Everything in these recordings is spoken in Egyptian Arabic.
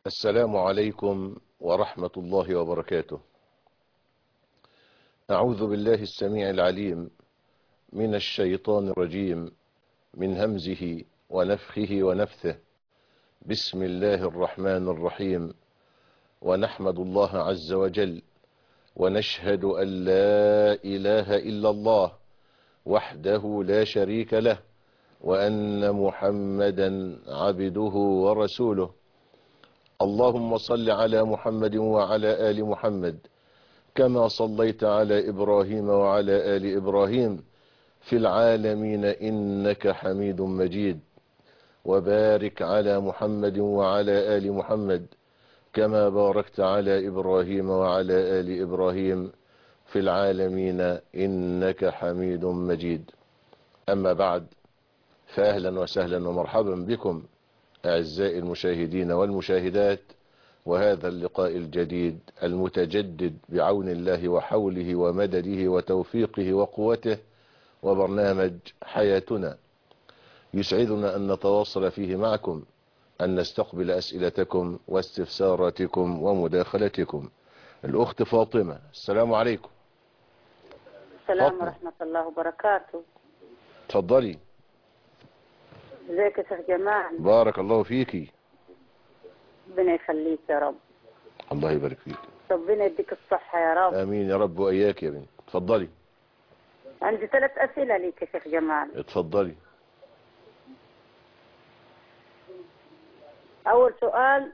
السلام عليكم ورحمة الله وبركاته أعوذ بالله السميع العليم من الشيطان الرجيم من همزه ونفخه ونفثه بسم الله الرحمن الرحيم ونحمد الله عز وجل ونشهد أن لا إله إلا الله وحده لا شريك له وأن محمدا عبده ورسوله اللهم صل على محمد وعلى آل محمد كما صليت على إبراهيم وعلى آل إبراهيم في العالمين إنك حميد مجيد وبارك على محمد وعلى آل محمد كما باركت على إبراهيم وعلى آل إبراهيم في العالمين إنك حميد مجيد أما بعد فأهلا وسهلا ومرحبا بكم أعزائي المشاهدين والمشاهدات وهذا اللقاء الجديد المتجدد بعون الله وحوله ومدده وتوفيقه وقوته وبرنامج حياتنا يسعدنا أن نتواصل فيه معكم أن نستقبل أسئلتكم واستفساراتكم ومداخلتكم الأخت فاطمة السلام عليكم السلام فاطمة. ورحمة الله وبركاته تفضلي ازيك يا شيخ جمال بارك الله فيكي ربنا يخليك يا رب الله يبارك فيك ربنا يديك الصحة يا رب آمين يا رب وإياك يا بنت تفضلي عندي ثلاث أسئلة ليك يا شيخ جمال اتفضلي أول سؤال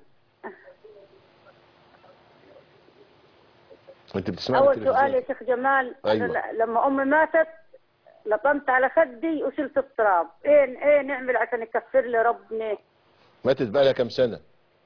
انت بتسمعي أول التلفزيون؟ سؤال يا شيخ جمال أيوة. أنا ل- لما أمي ماتت لطمت على خدي وشلت التراب ايه ايه نعمل عشان يكفر لي ربنا ماتت بقى لها كام سنة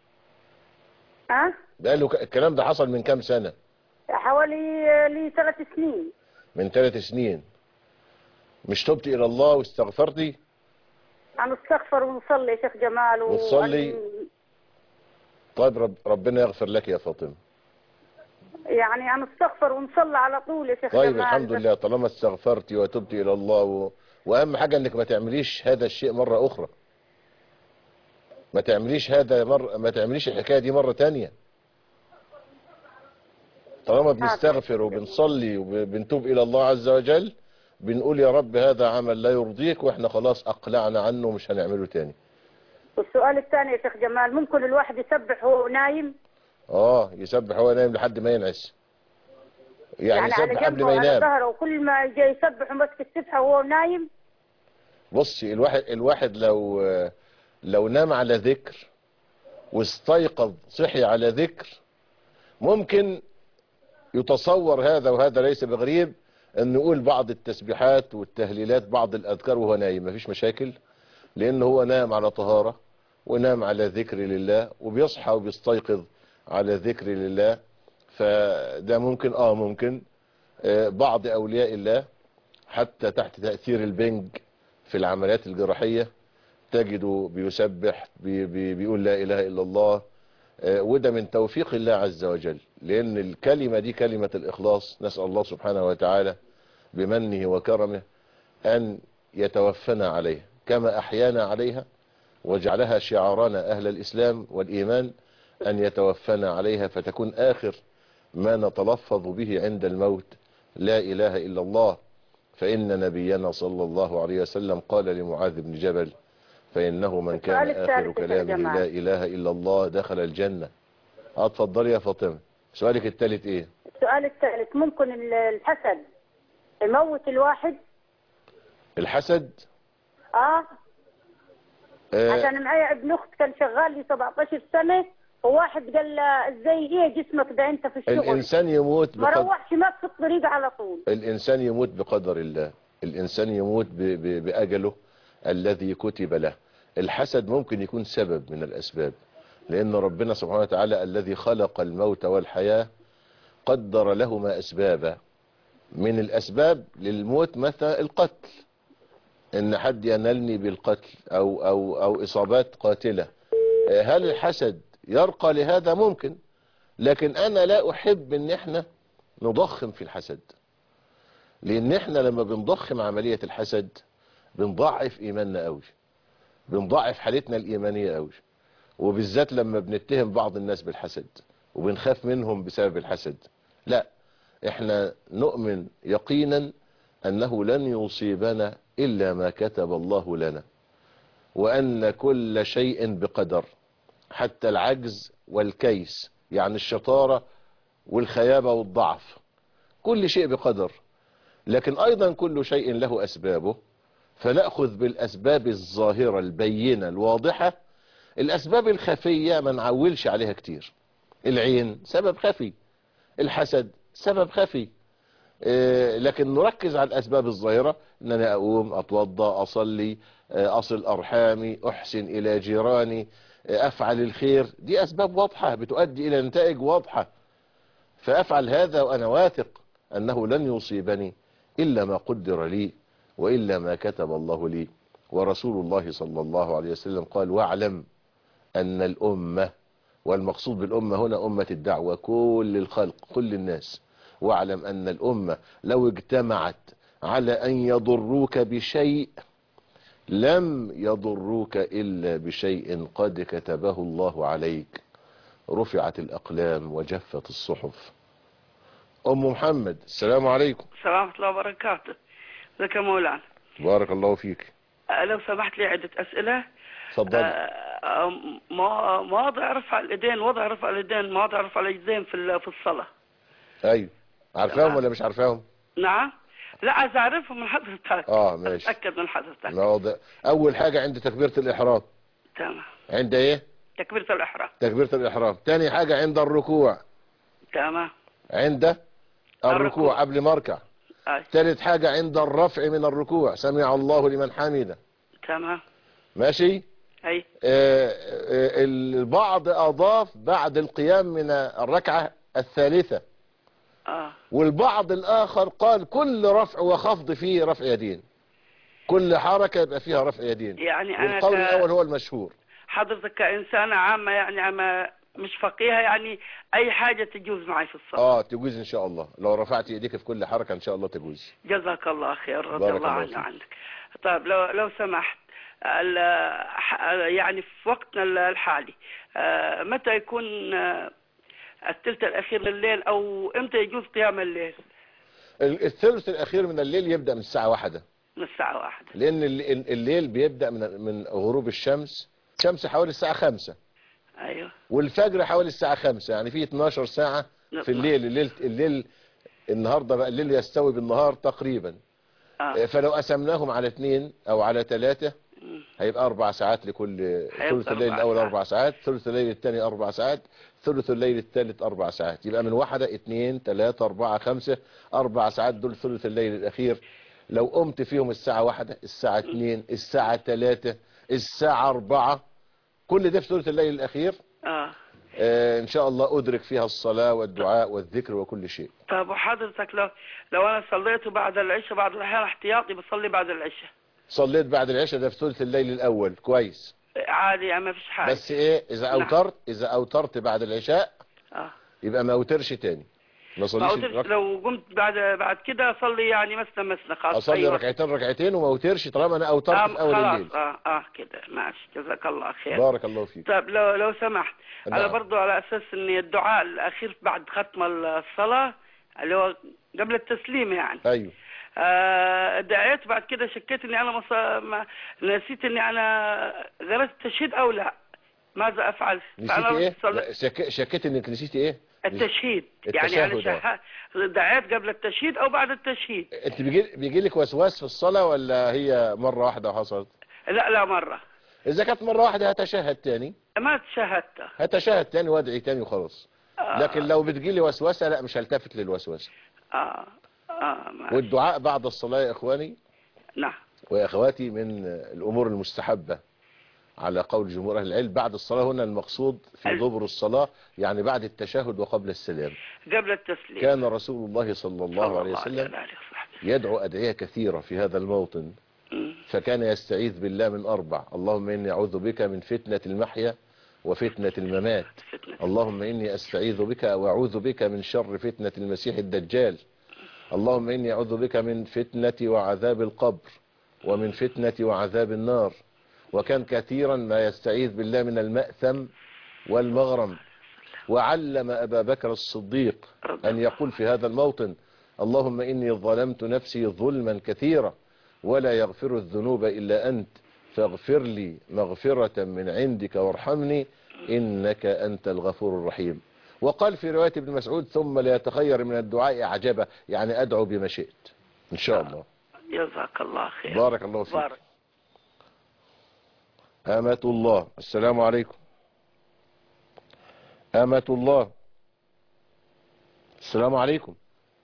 ها بقى له ك- الكلام ده حصل من كام سنة حوالي لي ثلاث سنين من ثلاث سنين مش تبتي إلى الله واستغفرتي هنستغفر ونصلي يا شيخ جمال و... وتصلي؟ طيب رب ربنا يغفر لك يا فاطمة يعني هنستغفر ونصلي على طول يا شيخ طيب جمال الحمد بس- لله طالما استغفرتي وتبتي إلى الله و... وأهم حاجة إنك ما تعمليش هذا الشيء مرة أخرى ما تعمليش هذا مرة ما تعمليش الحكاية دي مرة تانية طالما بنستغفر وبنصلي وبنتوب إلى الله عز وجل بنقول يا رب هذا عمل لا يرضيك واحنا خلاص أقلعنا عنه مش هنعمله تاني والسؤال الثاني يا شيخ جمال ممكن الواحد يسبح وهو نايم اه يسبح وهو نايم لحد ما ينعس يعني, على يسبح قبل جنبه ما على ينام ظهره وكل ما يجي يسبح وماسك السبحة وهو نايم بصي الواحد الواحد لو لو نام على ذكر واستيقظ صحي على ذكر ممكن يتصور هذا وهذا ليس بغريب ان يقول بعض التسبيحات والتهليلات بعض الاذكار وهو نايم مفيش مشاكل لان هو نام على طهارة ونام على ذكر لله وبيصحى وبيستيقظ على ذكر لله فده ممكن اه ممكن آه، بعض اولياء الله حتى تحت تأثير البنج في العمليات الجراحية تجده بيسبح بي بي بيقول لا إله إلا الله آه، وده من توفيق الله عز وجل لأن الكلمة دي كلمة الإخلاص نسأل الله سبحانه وتعالى بمنه وكرمه أن يتوفنا عليها كما أحيانا عليها وجعلها شعارنا أهل الإسلام والإيمان أن يتوفنا عليها فتكون آخر ما نتلفظ به عند الموت لا إله إلا الله فإن نبينا صلى الله عليه وسلم قال لمعاذ بن جبل فإنه من كان السؤال آخر الثالث يا كلامه جماعة. لا إله إلا الله دخل الجنة اتفضلي يا فاطمة سؤالك الثالث إيه السؤال الثالث ممكن ال- الحسد يموت الواحد الحسد اه آه عشان معايا ابن اخت كان شغال لي 17 سنة وواحد قال له ازاي ايه جسمك ده انت في الشغل الإنسان يموت ما بقدر روحش مات في الطريق على طول الإنسان يموت بقدر الله الإنسان يموت ب- ب- بأجله الذي كتب له الحسد ممكن يكون سبب من الأسباب لأن ربنا سبحانه وتعالى الذي خلق الموت والحياة قدر لهما أسبابا من الأسباب للموت مثل القتل إن حد ينالني بالقتل أو, أو, أو إصابات قاتلة آه، هل الحسد يرقى لهذا ممكن لكن أنا لا أحب إن إحنا نضخم في الحسد لان احنا لما بنضخم عملية الحسد بنضعف ايماننا قوي بنضعف حالتنا الايمانية قوي وبالذات لما بنتهم بعض الناس بالحسد وبنخاف منهم بسبب الحسد لا احنا نؤمن يقينا انه لن يصيبنا الا ما كتب الله لنا وان كل شيء بقدر حتى العجز والكيس يعني الشطارة والخيابة والضعف كل شيء بقدر لكن ايضا كل شيء له اسبابه فنأخذ بالاسباب الظاهرة البينة الواضحة الاسباب الخفية ما نعولش عليها كتير العين سبب خفي الحسد سبب خفي إيه، لكن نركز على الاسباب الظاهرة ان انا اقوم اتوضى اصلي آه، اصل ارحامي احسن الى جيراني آه، افعل الخير دي اسباب واضحة بتؤدي الى نتائج واضحة فافعل هذا وانا واثق انه لن يصيبني الا ما قدر لي والا ما كتب الله لي ورسول الله صلى الله عليه وسلم قال واعلم ان الامة والمقصود بالامة هنا امة الدعوة كل الخلق كل الناس واعلم ان الامة لو اجتمعت على ان يضروك بشيء لم يضروك الا بشيء قد كتبه الله عليك رفعت الاقلام وجفت الصحف ام محمد السلام عليكم السلام ورحمة الله وبركاته ازيك يا مولانا بارك الله فيك آه، لو سمحت لي عدة أسئلة اتفضل آه، آه، ما- مواضع رفع اليدين وضع رفع اليدين مواضع رفع اليدين في ال- في الصلاة ايوه عارفاهم ولا مش عارفاهم نعم لا عايز أعرفهم من حضرتك اه ماشي أتأكد من حضرتك مواضع اول حاجة عند تكبيرة الاحرام تمام عند ايه تكبيرة الإحرام تكبيرة الاحرام تاني حاجة عند الركوع تمام عند الركوع الركوع. قبل ما اركع أي ثالث حاجة عند الرفع من الركوع سمع الله لمن حمده تمام ماشي أي آه، آه، البعض اضاف بعد القيام من الركعة الثالثة آه والبعض الاخر قال كل رفع وخفض فيه رفع يدين كل حركة يبقى فيها رفع يدين يعني أنا والقول ك- الاول هو المشهور حضرتك كإنسانة عامة يعني عما مش فقيهة يعني أي حاجة تجوز معي في الصلاة اه تجوز ان شاء الله لو رفعت ايديك في كل حركة ان شاء الله تجوز جزاك الله خير رضي بارك الله الله عني فيك. عنك طيب لو لو سمحت ال- ح- يعني في وقتنا الحالي آه، متى يكون آه، الثلث الأخير من الليل أو إمتى يجوز قيام الليل ال- الثلث الاخير من الليل يبدأ من الساعة واحدة من الساعة واحدة لان ال- ال- الليل بيبدأ من من غروب الشمس الشمس حوالي الساعة خمسة أيوه والفجر حوالي الساعة خمسة يعني في 12 ساعة في الليل الليل الليل النهاردة بقى الليل يستوي بالنهار تقريبا آه. فلو قسمناهم على اثنين او على ثلاثة مم. هيبقى اربع ساعات لكل ثلث الليل أربع الاول ساعات. اربع ساعات ثلث الليل الثاني اربع ساعات ثلث الليل الثالث اربع ساعات يبقى من واحدة اثنين ثلاثة اربعة خمسة اربع ساعات دول ثلث الليل الاخير لو قمت فيهم الساعة واحدة الساعة اثنين الساعة ثلاثة الساعة اربعة كل ده في ثلث الليل الاخير آه آه ان شاء الله ادرك فيها الصلاة والدعاء والذكر وكل شيء طيب وحضرتك لو لو أنا صليت بعد العشاء بعد الأحيان احتياطي بصلي بعد العشاء صليت بعد العشاء ده في ثلث الليل الاول كويس عادي يعني ما فيش حاجة بس ايه اذا نعم. اوترت اذا اوترت بعد العشاء آه يبقى ما اوترش تاني ما ما صليش قلتش رك- لو قمت بعد بعد كده اصلي يعني مثلا مثلا خلاص اصلي أيوة. ركعتين ركعتين وما اوترش طالما انا اوترت آه في اول خلاص الليل اه اه كده ماشي جزاك الله خير بارك الله فيك طيب لو لو سمحت نعم. انا برضو على اساس ان الدعاء الاخير بعد ختم الصلاه اللي هو قبل التسليم يعني ايوه آه دعيت بعد كده شكيت اني انا مص... ما نسيت اني انا غرست التشهيد او لا ماذا افعل؟ نسيت فأنا ايه صل- لا، شك... شكيت انك نسيت ايه التشهيد يعني التشهد، انا شها... دعيت قبل التشهيد او بعد التشهيد انت بيجي بيجي لك وسواس في الصلاة ولا هي مرة واحدة وحصلت لا لا مره اذا كانت مرة واحدة هتشهد تاني ما تشهدت هتشهد تاني وادعي تاني وخلاص آه. لكن لو بتجي لي وسوسة لا مش هلتفت للوسوسة اه اه ماشي. والدعاء بعد الصلاة يا اخواني نعم ويا اخواتي من الامور المستحبة على قول جمهور اهل العلم بعد الصلاة هنا المقصود في أيوة. دبر الصلاة يعني بعد التشهد وقبل السلام قبل التسليم كان رسول الله صلى الله عليه وسلم عليه وصحبه. يدعو أدعية كثيرة في هذا الموطن مم. فكان يستعيذ بالله من أربع اللهم إني أعوذ بك من فتنة المحيا وفتنة الممات فتنة اللهم إني أستعيذ بك وأعوذ بك من شر فتنة المسيح الدجال اللهم إني أعوذ بك من فتنة وعذاب القبر ومن فتنة وعذاب النار وكان كثيرا ما يستعيذ بالله من المأثم والمغرم وعلم أبا بكر الصديق أن يقول في هذا الموطن اللهم إني ظلمت نفسي ظلما كثيرا ولا يغفر الذنوب إلا أنت فاغفر لي مغفرة من عندك وارحمني إنك أنت الغفور الرحيم وقال في رواية ابن مسعود ثم لا يتخير من الدعاء أعجبه يعني أدعو بما شئت إن شاء الله جزاك الله خير بارك الله فيك بارك أمة الله السلام عليكم أمة الله السلام عليكم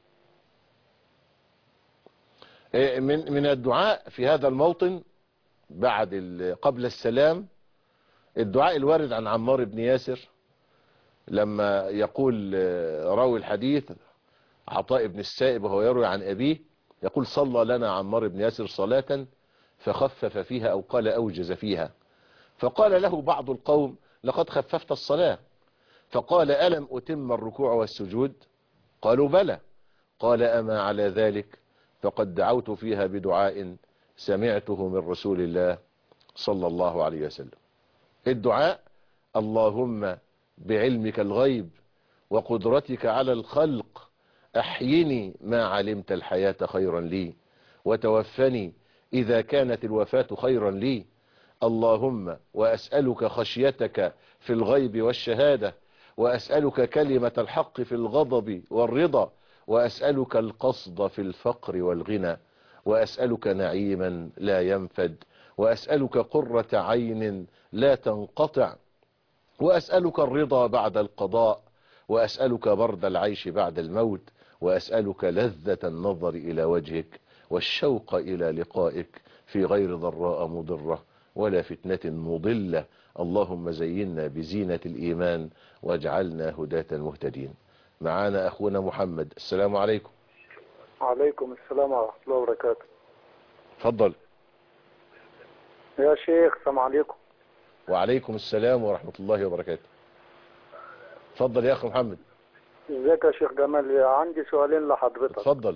إيه، من من الدعاء في هذا الموطن بعد ال- قبل السلام الدعاء الوارد عن عمار بن ياسر لما يقول آه، راوي الحديث عطاء بن السائب وهو يروي عن أبيه يقول صلى لنا عمار بن ياسر صلاة فخفف فيها أو قال أوجز فيها فقال له بعض القوم لقد خففت الصلاة فقال ألم أتم الركوع والسجود قالوا بلى قال أما على ذلك فقد دعوت فيها بدعاء سمعته من رسول الله صلى الله عليه وسلم الدعاء اللهم بعلمك الغيب وقدرتك على الخلق أحيني ما علمت الحياة خيرا لي وتوفني إذا كانت الوفاة خيرا لي اللهم وأسألك خشيتك في الغيب والشهادة وأسألك كلمة الحق في الغضب والرضا وأسألك القصد في الفقر والغنى وأسألك نعيما لا ينفد وأسألك قرة عين لا تنقطع وأسألك الرضا بعد القضاء وأسألك برد العيش بعد الموت وأسألك لذة النظر إلى وجهك والشوق إلى لقائك في غير ضراء مضرة ولا فتنة مضلة اللهم زينا بزينة الإيمان واجعلنا هداة مهتدين معانا أخونا محمد السلام عليكم عليكم السلام ورحمة الله وبركاته تفضل يا شيخ السلام عليكم وعليكم السلام ورحمة الله وبركاته تفضل يا أخي محمد ازيك يا شيخ جمال عندي سؤالين لحضرتك تفضل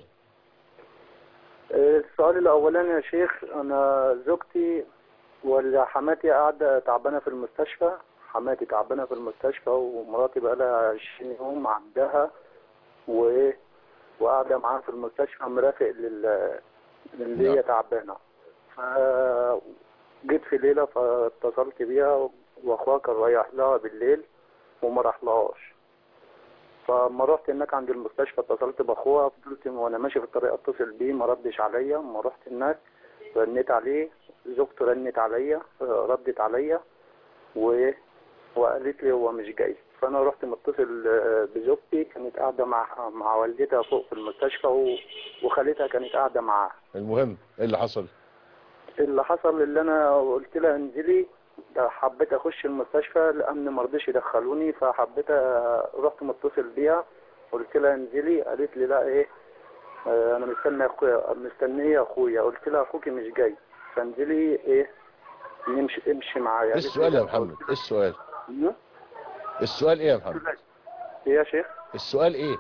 السؤال الأولاني يا شيخ أنا زوجتي ولا حماتي قاعدة تعبانة في المستشفى حماتي تعبانة في المستشفى ومراتي بقالها 20 يوم عندها و وقاعدة معاها في المستشفى مرافق لل اللي هي نعم. تعبانة ف جيت في ليلة فاتصلت بيها واخوها كان رايح لها بالليل وما راحلهاش فما رحت هناك عند المستشفى اتصلت باخوها فضلت وانا ماشي في الطريق اتصل بيه ما ردش عليا ما رحت هناك رنيت عليه زوجته رنت عليا آه، ردت عليا و... وقالت لي هو مش جاي فانا رحت متصل آه، بزوجتي كانت قاعده مع مع والدتها فوق في المستشفى و... وخالتها كانت قاعده معاها المهم ايه اللي حصل اللي حصل اللي انا قلت لها انزلي ده حبيت اخش المستشفى لان ما رضيش يدخلوني فحبيت أ- رحت متصل بيها قلت لها انزلي قالت لي لا ايه آه، انا مستني اخويا مستنيه اخويا قلت لها اخوكي مش جاي فانزلي ايه نمشي امشي معايا ايه قالت لي السؤال يا لا. محمد ايه السؤال م? السؤال ايه يا محمد ايه يا شيخ السؤال ايه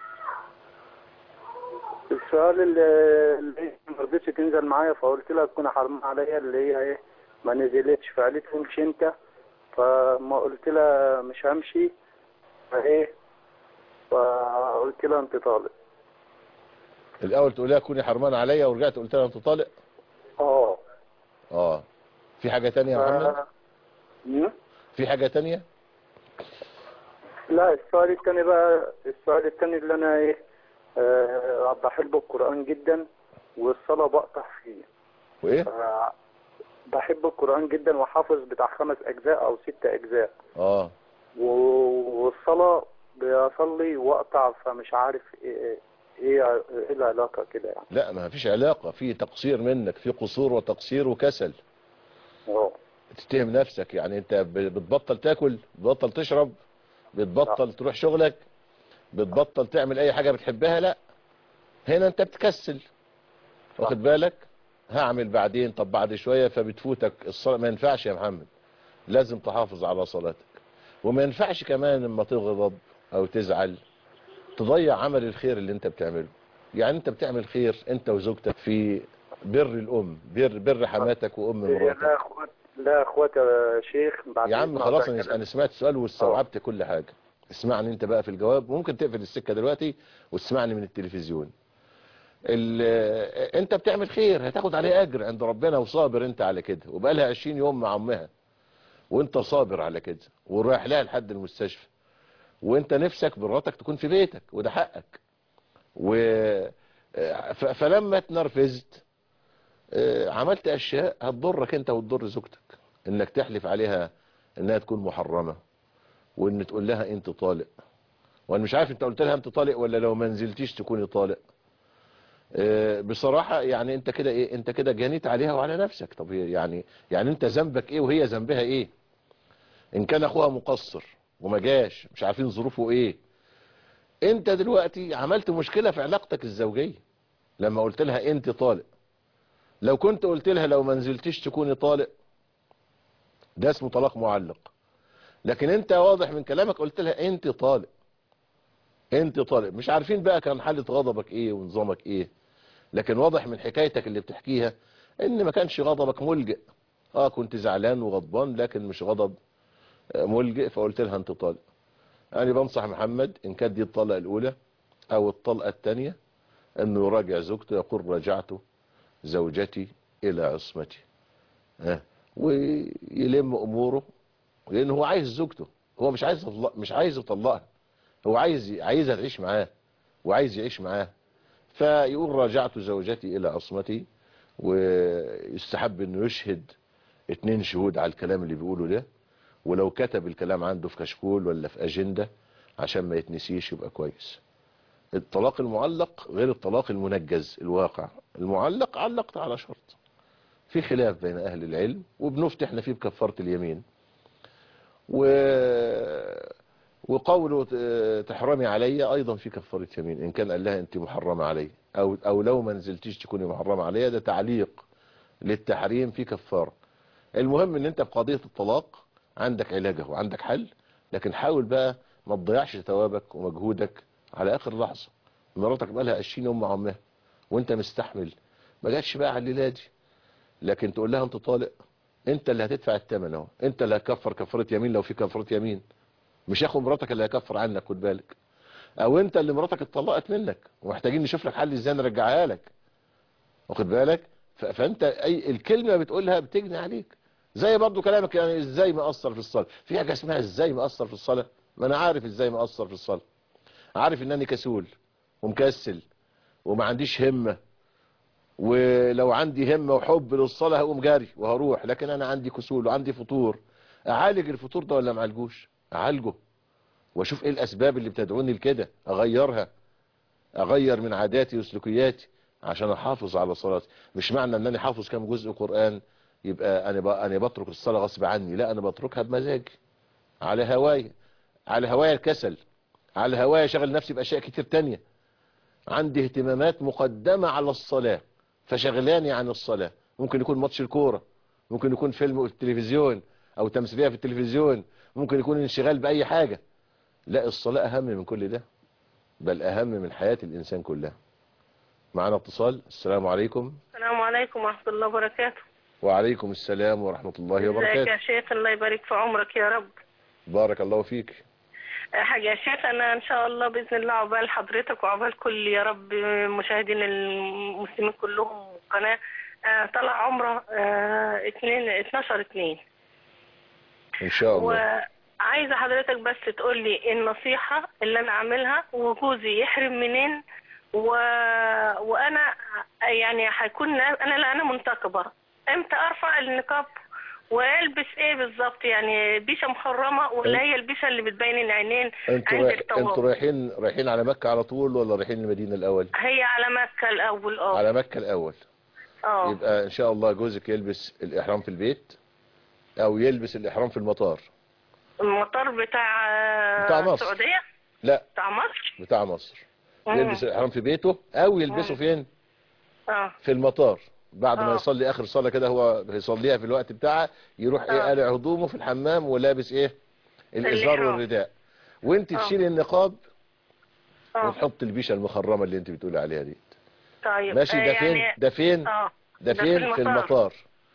السؤال اللي, اللي ما رضيتش تنزل معايا فقلت لها تكون حرام عليا اللي هي ايه ما نزلتش فقالت لي امشي انت فما قلت لها مش همشي فايه فقلت لها انت طالق الاول تقول لها كوني حرمان عليا ورجعت قلت لها انت طالق اه اه في حاجة تانية يا محمد ف... م? في حاجة تانية لا السؤال التاني بقى السؤال التاني اللي انا ايه آه بحب القرآن جدا والصلاة بقطع فيه وايه ف- بحب القرآن جدا وحافظ بتاع خمس أجزاء أو ست أجزاء اه و- والصلاة بصلي وأقطع فمش عارف إيه إيه إيه العلاقة كده يعني لا ما فيش علاقة في تقصير منك في قصور وتقصير وكسل أه تتهم نفسك يعني انت ب- بتبطل تاكل بتبطل تشرب بتبطل تروح شغلك بتبطل تعمل اي حاجة بتحبها لا هنا انت بتكسل واخد بالك هعمل بعدين طب بعد شوية فبتفوتك الصلاة ما ينفعش يا محمد لازم تحافظ على صلاتك وما ينفعش كمان لما تغضب او تزعل تضيع عمل الخير اللي انت بتعمله يعني انت بتعمل خير انت وزوجتك في بر الام بر بر حماتك وام هي مراتك لها اخوات لا اخواتي يا شيخ بعد يا عم إذن خلاص حضرتك انا انا سمعت السؤال واستوعبت كل حاجه اسمعني انت بقى في الجواب ممكن تقفل السكه دلوقتي وتسمعني من التلفزيون ال- انت بتعمل خير هتاخد عليه اجر عند ربنا وصابر انت على كده وبقى لها 20 يوم مع امها وانت صابر على كده ورايح لها لحد المستشفى وانت نفسك مراتك تكون في بيتك وده حقك و ف- فلما اتنرفزت اه، عملت اشياء هتضرك انت وتضر زوجتك انك تحلف عليها انها تكون محرمة وان تقول لها انت طالق وانا مش عارف انت قلت لها انت طالق ولا لو ما نزلتيش تكوني طالق اه، بصراحة يعني انت كده ايه انت كده جنيت عليها وعلى نفسك طب هي يعني يعني انت ذنبك ايه وهي ذنبها ايه ان كان اخوها مقصر وما جاش مش عارفين ظروفه ايه انت دلوقتي عملت مشكلة في علاقتك الزوجية لما قلت لها انت طالق لو كنت قلت لها لو ما نزلتيش تكوني طالق ده اسمه طلاق معلق لكن انت واضح من كلامك قلت لها انت طالق انت طالق مش عارفين بقى كان حالة غضبك ايه ونظامك ايه لكن واضح من حكايتك اللي بتحكيها ان ما كانش غضبك ملجئ اه كنت زعلان وغضبان لكن مش غضب آه، ملجئ فقلت لها انت طالق انا بنصح محمد ان كانت دي الطلقة الاولى او الطلقة الثانية انه يراجع زوجته يقول راجعت زوجتي الى عصمتي ها ويلم اموره لان هو عايز زوجته هو مش عايز يطلق مش عايز يطلقها هو عايز عايزها تعيش معاه وعايز يعيش معاه فيقول راجعت زوجتي الى عصمتي ويستحب انه يشهد اتنين شهود على الكلام اللي بيقوله ده ولو كتب الكلام عنده في كشكول ولا في اجندة عشان ما يتنسيش يبقى كويس الطلاق المعلق غير الطلاق المنجز الواقع المعلق علقت على شرط في خلاف بين اهل العلم وبنفتح احنا فيه بكفارة اليمين و وقوله ت- تحرمي علي ايضا في كفارة يمين ان كان قال لها انت محرمة علي او او لو ما نزلتيش تكوني محرمة علي ده تعليق للتحريم في كفارة المهم ان انت في قضية الطلاق عندك علاجه وعندك حل لكن حاول بقى ما تضيعش ثوابك ومجهودك على اخر لحظة مراتك بقى لها 20 يوم مع امها وانت مستحمل ما جاتش بقى على الليله دي لكن تقول لها انت طالق انت اللي هتدفع الثمن اهو انت اللي هتكفر كفاره يمين لو في كفاره يمين مش اخو مراتك اللي هيكفر عنك خد بالك او انت اللي مراتك اتطلقت منك ومحتاجين نشوف لك حل ازاي نرجعها لك واخد بالك ف- فانت اي الكلمه بتقولها بتجني عليك زي برضو كلامك يعني ازاي مقصر في الصلاه في حاجه اسمها ازاي مقصر في الصلاه ما انا عارف ازاي مقصر في الصلاه عارف انني كسول ومكسل وما عنديش همه ولو عندي همه وحب للصلاه هقوم جاري وهروح لكن انا عندي كسول وعندي فطور اعالج الفطور ده ولا ما اعالجوش اعالجه واشوف ايه الاسباب اللي بتدعوني لكده اغيرها اغير من عاداتي وسلوكياتي عشان احافظ على صلاتي مش معنى ان انا حافظ كام جزء قرآن يبقى انا ب... انا بترك الصلاة غصب عني لا انا بتركها بمزاجي على هواي على هواي الكسل على هواي شغل نفسي باشياء كتير تانية عندي اهتمامات مقدمة على الصلاة فشغلاني عن الصلاة ممكن يكون ماتش الكورة ممكن يكون فيلم في التلفزيون او تمثيلية في التلفزيون ممكن يكون انشغال باي حاجة لا الصلاة اهم من كل ده بل اهم من حياة الانسان كلها معنا اتصال السلام عليكم السلام عليكم ورحمة الله وبركاته وعليكم السلام ورحمة الله ازيك يا وبركاته شيخ الله يبارك في عمرك يا رب بارك الله فيك آه، حاجة يا شيخ أنا إن شاء الله بإذن الله عقبال حضرتك وعقبال كل يا رب مشاهدين المسلمين كلهم قناة آه، طلع عمره آه، اتنين 12 اتنين ان شاء الله وعايزة حضرتك بس تقول لي النصيحة اللي أنا أعملها وجوزي يحرم منين و... وأنا يعني هيكون أنا لا أنا منتقبة إمتى أرفع النقاب والبس ايه بالظبط يعني بيشه محرمه ولا هي البيشه اللي بتبين العينين انتوا عند رايح... الطواف انتوا رايحين رايحين على مكة على طول ولا رايحين المدينة الاول هي على مكه الاول اه على مكة الاول اه يبقى ان شاء الله جوزك يلبس الاحرام في البيت او يلبس الاحرام في المطار المطار بتاع بتاع مصر. السعوديه لا بتاع مصر بتاع مصر مم. يلبس الاحرام في بيته او يلبسه فين اه في المطار بعد ما آه. يصلي اخر صلاة كده هو يصليها في الوقت بتاعها يروح ايه آه. قالع هدومه في الحمام ولابس ايه الازار الإحرام. والرداء وانت آه. تشيلي النقاب اه وتحط البيشة المخرمة اللي انت بتقولي عليها دي طيب ماشي آه، ده فين يعني ده فين اه ده ده فين في في المطار. المطار مم.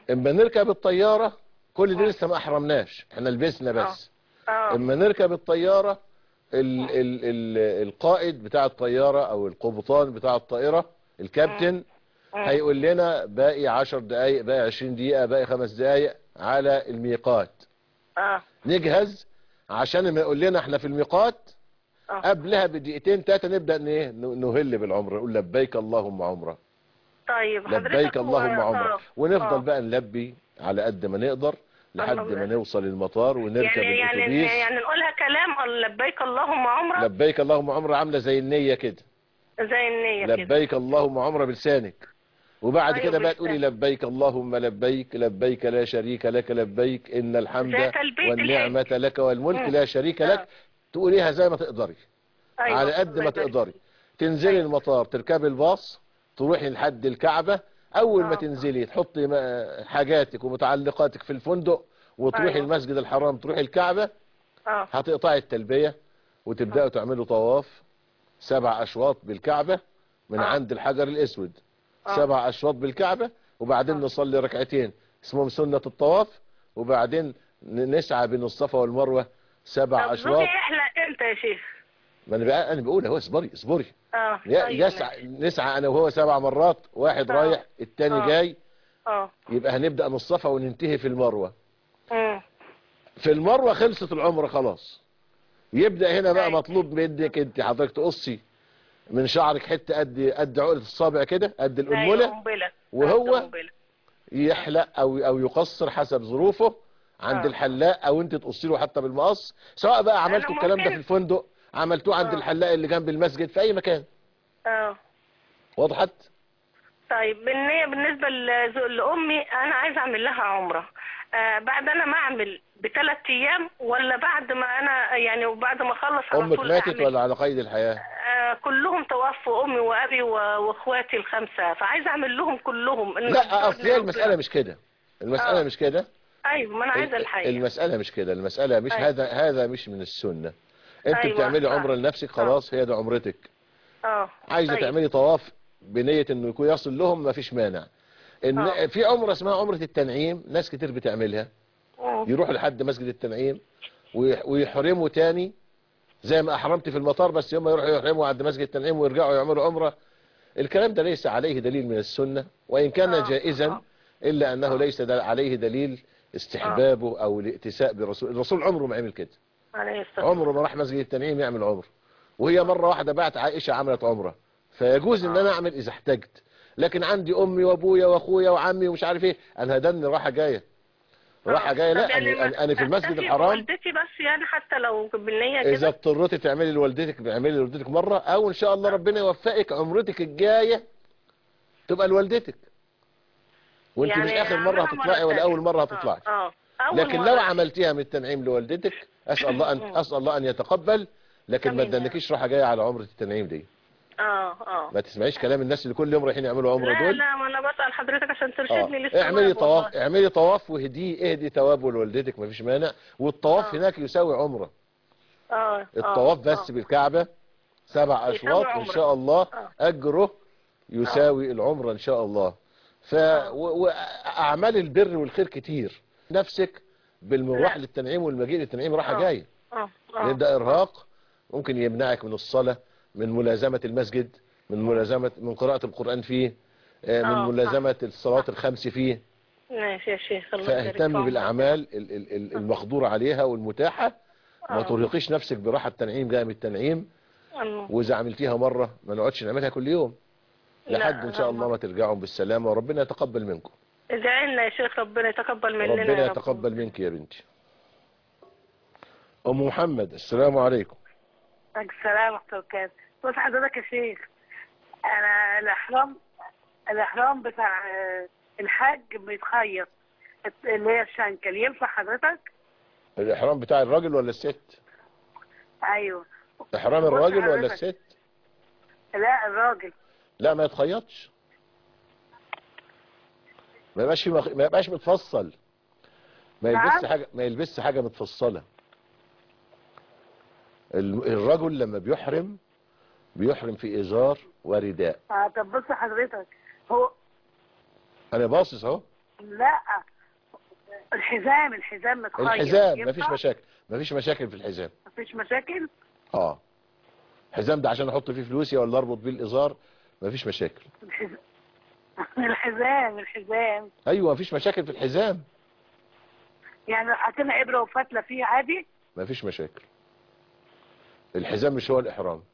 اما نركب الطيارة كل دي لسه ما احرمناش احنا لبسنا بس اه اما نركب الطيارة ال ال ال القائد بتاع الطيارة او القبطان بتاع الطائرة الكابتن هيقول لنا باقي عشر دقايق باقي عشرين دقيقة باقي خمس دقايق على الميقات اه نجهز عشان ما يقول لنا احنا في الميقات آه. قبلها بدقيقتين ثلاثة نبدأ ن- ايه ن- نهل بالعمرة نقول لبيك اللهم عمرة طيب حضرتك لبيك هو- اللهم عمرة آه. ونفضل آه. بقى نلبي على قد ما نقدر لحد الله ما يبارك. نوصل المطار ونركب يعني يعني الاتوبيس يعني نقولها كلام لبيك اللهم عمره لبيك اللهم عمرة عاملة زي النية كده زي النية كده لبيك اللهم عمرة بلسانك وبعد أيوة كده بقى بلسانك. تقولي لبيك اللهم لبيك لبيك لا شريك لك لبيك ان الحمد زي تلبية والنعمة لك والملك مم. لا شريك آه. لك تقوليها زي ما تقدري أيوة. على قد الله ما يبارك. تقدري تنزلي أيوة. المطار تركبي الباص تروحي لحد الكعبة اول ما آه. تنزلي تحطي ما- حاجاتك ومتعلقاتك في الفندق وتروحي أيوة. المسجد الحرام تروحي الكعبة اه هتقطعي التلبية وتبدأوا تعملوا طواف سبع أشواط بالكعبة من آه. عند الحجر الأسود آه. سبع أشواط بالكعبة وبعدين آه. نصلي ركعتين اسمهم سنة الطواف وبعدين ن- نسعى بين الصفا والمروة سبع طب أشواط زوجي يحلق امتى يا شيخ ما أنا بقى أنا بقول أهو اصبري اصبري اه ي- طيب يسعى نسعى أنا وهو سبع مرات واحد آه. رايح التاني آه. جاي اه يبقى هنبدأ من الصفا وننتهي في المروة امم في المروة خلصت العمرة خلاص يبدأ هنا بقى أيوة. مطلوب منك انت حضرتك تقصي من شعرك حتة قد قد عقلة الصابع كده قد الأنملة قنبله وهو قنبلة. يحلق أو أو يقصر حسب ظروفه عند آه. الحلاق أو انت تقصي له حتى بالمقص سواء بقى عملتوا أنا الكلام ده ممكن- في الفندق عملتوه عند آه. الحلاق اللي جنب المسجد في أي مكان اه وضحت طيب بالنية بالنسبة لزو- لأمي أنا عايزة أعمل لها عمرة آه بعد أنا ما أعمل بثلاث أيام ولا بعد ما أنا يعني وبعد ما أخلص على أمك طول ماتت أعمل؟ ولا على قيد الحياة آه كلهم توفوا أمي وأبي و- وأخواتي الخمسة فعايزة أعمل لهم كلهم إن لا أصل هي ربنا- المسألة مش كده المسألة آه. مش كده أيوة ما أنا عايزة ال- الحقيقة المسألة مش كده المسألة مش أيوة. هذا هذا مش من السنة انت أيوة، بتعملي آه. عمرة لنفسك خلاص هي دي عمرتك اه عايزة طيب. تعملي طواف بنية انه يكون يصل لهم ما فيش مانع ان آه. في عمرة اسمها عمرة التنعيم ناس كتير بتعملها مم. يروحوا لحد مسجد التنعيم ويح- ويحرموا تاني زي ما احرمت في المطار بس يوم يروحوا يحرموا عند مسجد التنعيم ويرجعوا يعملوا عمرة الكلام ده ليس عليه دليل من السنة وان كان آه. جائزا آه. الا انه ليس دل عليه دليل استحبابه او الائتساء بالرسول الرسول عمره ما عمل كده عليه الصلاة عمره ما راح مسجد التنعيم يعمل عمره وهي مرة واحدة بعت عائشة عملت عمرة فيجوز ان انا اعمل اذا احتجت لكن عندي امي وابويا واخويا وعمي ومش عارف ايه انا هدني راحة جاية راحة جاية طب لا يعني انا, ما- أنا- أنا في المسجد أكتفي الحرام بوالدتي بس يعني حتى لو بالنية اذا كده اضطريتي تعملي لوالدتك اعملي لوالدتك مرة او ان شاء الله ربنا يوفقك عمرتك الجاية تبقى لوالدتك وانت يعني مش اخر مرة أعملها هتطلعي ولا تانية. اول مرة آه، هتطلعي اه أول لكن مرة. لو عملتيها من التنعيم لوالدتك اسال الله ان اسال الله ان يتقبل لكن ما آمين يا تدنكيش راحه جايه على عمره التنعيم دي اه اه ما تسمعيش كلام الناس اللي كل يوم رايحين يعملوا عمره لا دول لا ما انا بسأل حضرتك عشان ترشدني اه للثواب اعملي طواف والله. اعملي طواف واهديه اهدي ثوابه لوالدتك مفيش مانع والطواف آه. هناك يساوي عمره اه آه، الطواف بس آه. بالكعبه سبع يساوي اشواط ان عمرة. شاء الله آه. اجره يساوي العمره ان شاء الله ف و- واعمال البر والخير كتير نفسك بالمروح لا. للتنعيم والمجيء للتنعيم راحه آه. جايه اه لان اه ده ارهاق ممكن يمنعك من الصلاة من ملازمة المسجد من ملازمة من قراءة القرآن فيه آه، من آه، ملازمة الصلاة الخمس فيه ماشي يا شيخ الله يبارك في فاهتمي عمرك. بالأعمال ال- ال- ال- المقدورة عليها والمتاحة ما آه. ترهقيش نفسك براحة التنعيم جاية من التنعيم آه. وإذا عملتيها مرة ما نقعدش نعملها كل يوم لا، لحد إن شاء لا، الله ما ترجعوا بالسلامة وربنا يتقبل منكم ادعي لنا يا شيخ ربنا يتقبل مننا ربنا يا رب. يتقبل منك يا بنتي أم محمد السلام عليكم السلام ورحمة الله وبركاته بص حضرتك يا شيخ أنا الإحرام الإحرام بتاع آه، الحاج بيتخيط اللي هي الشنكل ينفع حضرتك؟ الإحرام بتاع الراجل ولا الست أيوه إحرام بص الراجل ولا حضرتك. الست لا الراجل لا ما يتخيطش ما يبقاش في مخ... ما يبقاش متفصل ما يلبسش نعم؟ حاجه ما يلبسش حاجه متفصله ال- الرجل لما بيحرم بيحرم في ازار ورداء آه طب بص حضرتك هو انا باصص اهو لا الحزام الحزام متخيط الحزام ينفع؟ مفيش مشاكل مفيش مشاكل في الحزام مفيش مشاكل اه الحزام ده عشان احط فيه فلوسي ولا اربط بيه الازار مفيش مشاكل الحزام الحزام الحزام ايوه مفيش مشاكل في الحزام يعني لو حطينا ابره وفتله فيه عادي مفيش مشاكل الحزام مش هو الاحرام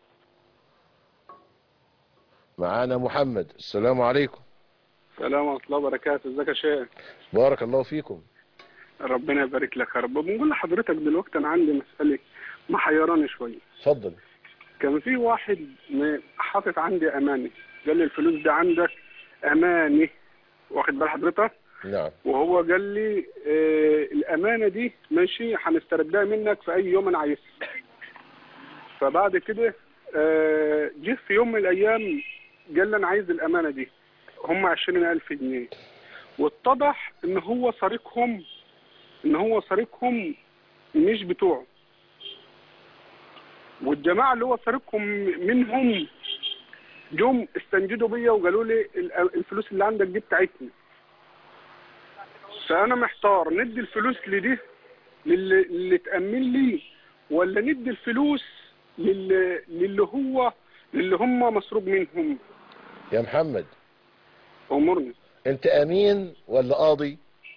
معانا محمد السلام عليكم السلام ورحمة الله وبركاته ازيك يا شيخ بارك الله فيكم ربنا يبارك لك يا رب بنقول لحضرتك دلوقتي انا عندي مسألة محيراني شوية اتفضل كان في واحد م- حاطط عندي اماني قال لي الفلوس دي عندك اماني واخد بال حضرتك نعم وهو قال لي آه الامانه دي ماشي هنستردها منك في اي يوم انا عايزها فبعد كده آه جه في يوم من الايام قال لي انا عايز الامانه دي هم 20000 جنيه واتضح ان هو سارقهم ان هو سارقهم مش بتوعه والجماعه اللي هو سارقهم منهم جم استنجدوا بيا وقالوا لي ال- الفلوس اللي عندك دي بتاعتنا فانا محتار ندي الفلوس لدي للي, اللي تأمن لي ولا ندي الفلوس للي, للي هو للي هم مسروق منهم يا محمد امرني انت امين ولا قاضي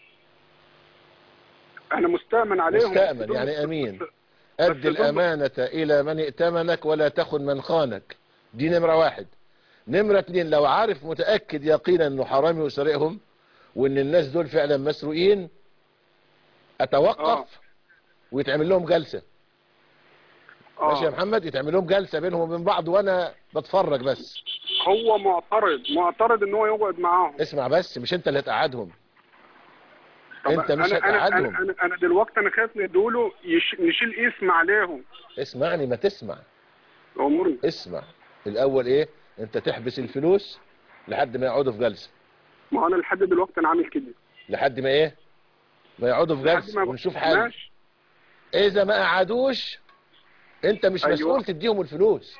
انا مستأمن عليهم مستأمن يعني امين ادي بس دول- الامانة الى من ائتمنك ولا تخن من خانك دي نمرة واحد نمرة اتنين لو عارف متأكد يقينا انه حرامي وسرقهم وان الناس دول فعلا مسروقين اتوقف آه. ويتعمل لهم جلسة ماشي يا محمد يتعمل لهم جلسة بينهم وبين بعض وانا بتفرج بس هو معترض معترض ان هو يقعد معاهم اسمع بس مش انت اللي هتقعدهم طب انت مش انا انا هتقعدهم انا, أنا, أنا دلوقتي انا خايف ندوله يش... نشيل اسم عليهم اسمعني ما تسمع امرني اسمع الاول ايه انت تحبس الفلوس لحد ما يقعدوا في جلسة ما انا لحد دلوقتي انا عامل كده لحد ما ايه ما يقعدوا في لحد جلسة ما- ونشوف حل ماشي اذا ما قعدوش انت مش أيوة. مسؤول تديهم الفلوس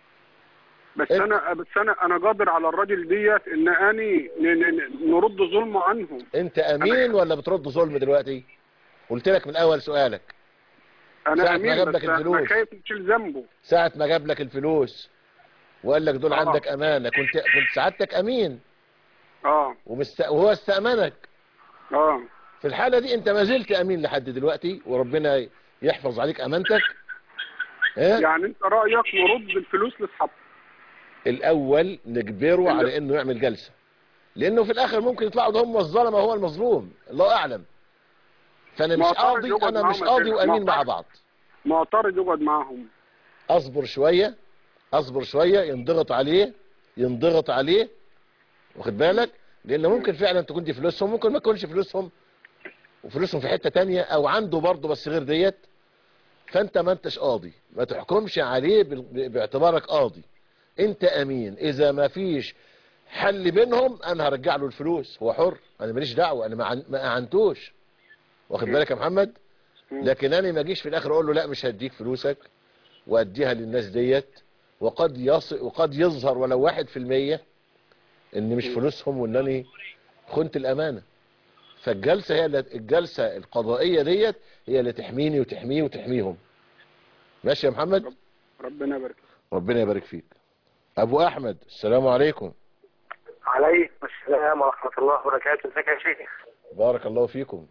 بس إنت- انا بس انا انا قادر على الراجل ديت ان اني ن- ن- نرد ظلمه عنهم انت امين ولا بترد ظلم دلوقتي قلت لك من اول سؤالك انا ساعة ما امين جاب بس لك انا الفلوس. خايف نشيل ذنبه ساعة ما جاب لك الفلوس وقال لك دول آه. عندك امانة كنت كنت سعادتك امين اه ومست... وهو استأمنك اه في الحالة دي انت ما زلت امين لحد دلوقتي وربنا يحفظ عليك امانتك ها يعني انت رايك نرد الفلوس لاصحابها الاول نجبره على انه يعمل جلسة لانه في الاخر ممكن يطلعوا ده هم الظلمة هو المظلوم الله اعلم فانا مش معترض قاضي يقعد انا مش معاهم قاضي الدنيا. وامين مع معترض. بعض معترض يقعد معاهم اصبر شوية اصبر شوية ينضغط عليه ينضغط عليه واخد بالك لان ممكن فعلا تكون دي فلوسهم ممكن ما تكونش فلوسهم وفلوسهم في حتة تانية او عنده برضه بس غير ديت فانت ما انتش قاضي ما تحكمش عليه بال- باعتبارك قاضي انت امين اذا ما فيش حل بينهم انا هرجع له الفلوس هو حر انا ماليش دعوه انا ما عن- ما اعنتوش واخد بالك يا محمد لكن انا ما اجيش في الاخر اقول له لا مش هديك فلوسك واديها للناس ديت وقد يص... وقد يظهر ولو واحد في المية ان مش فلوسهم وانني خنت الامانة فالجلسة هي اللي الجلسة القضائية ديت هي اللي تحميني وتحميه وتحميهم ماشي يا محمد ربنا يبارك ربنا يبارك فيك ابو احمد السلام عليكم عليكم السلام ورحمة الله وبركاته ازيك يا شيخ بارك الله فيكم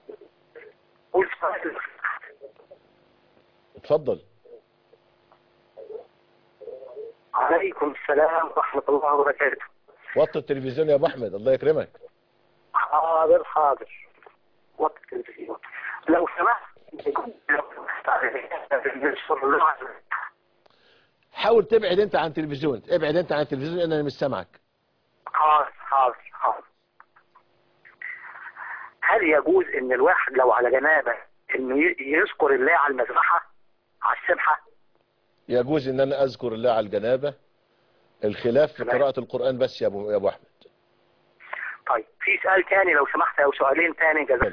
قول سؤال اتفضل عليكم السلام ورحمة الله وبركاته وطي التلفزيون يا ابو احمد الله يكرمك حاضر حاضر وقت التلفزيون لو سمحت لو سمحت على- حاول تبعد انت عن التلفزيون ابعد انت عن التلفزيون لان انا مش سامعك حاضر حاضر حاضر هل يجوز ان الواحد لو على جنابه انه ي- يذكر الله على المذبحة على السبحة يجوز ان انا اذكر الله على الجنابة الخلاف في تمام. قراءة القرآن بس يا ابو يا ابو احمد طيب في سؤال تاني لو سمحت او سؤالين تاني جزاك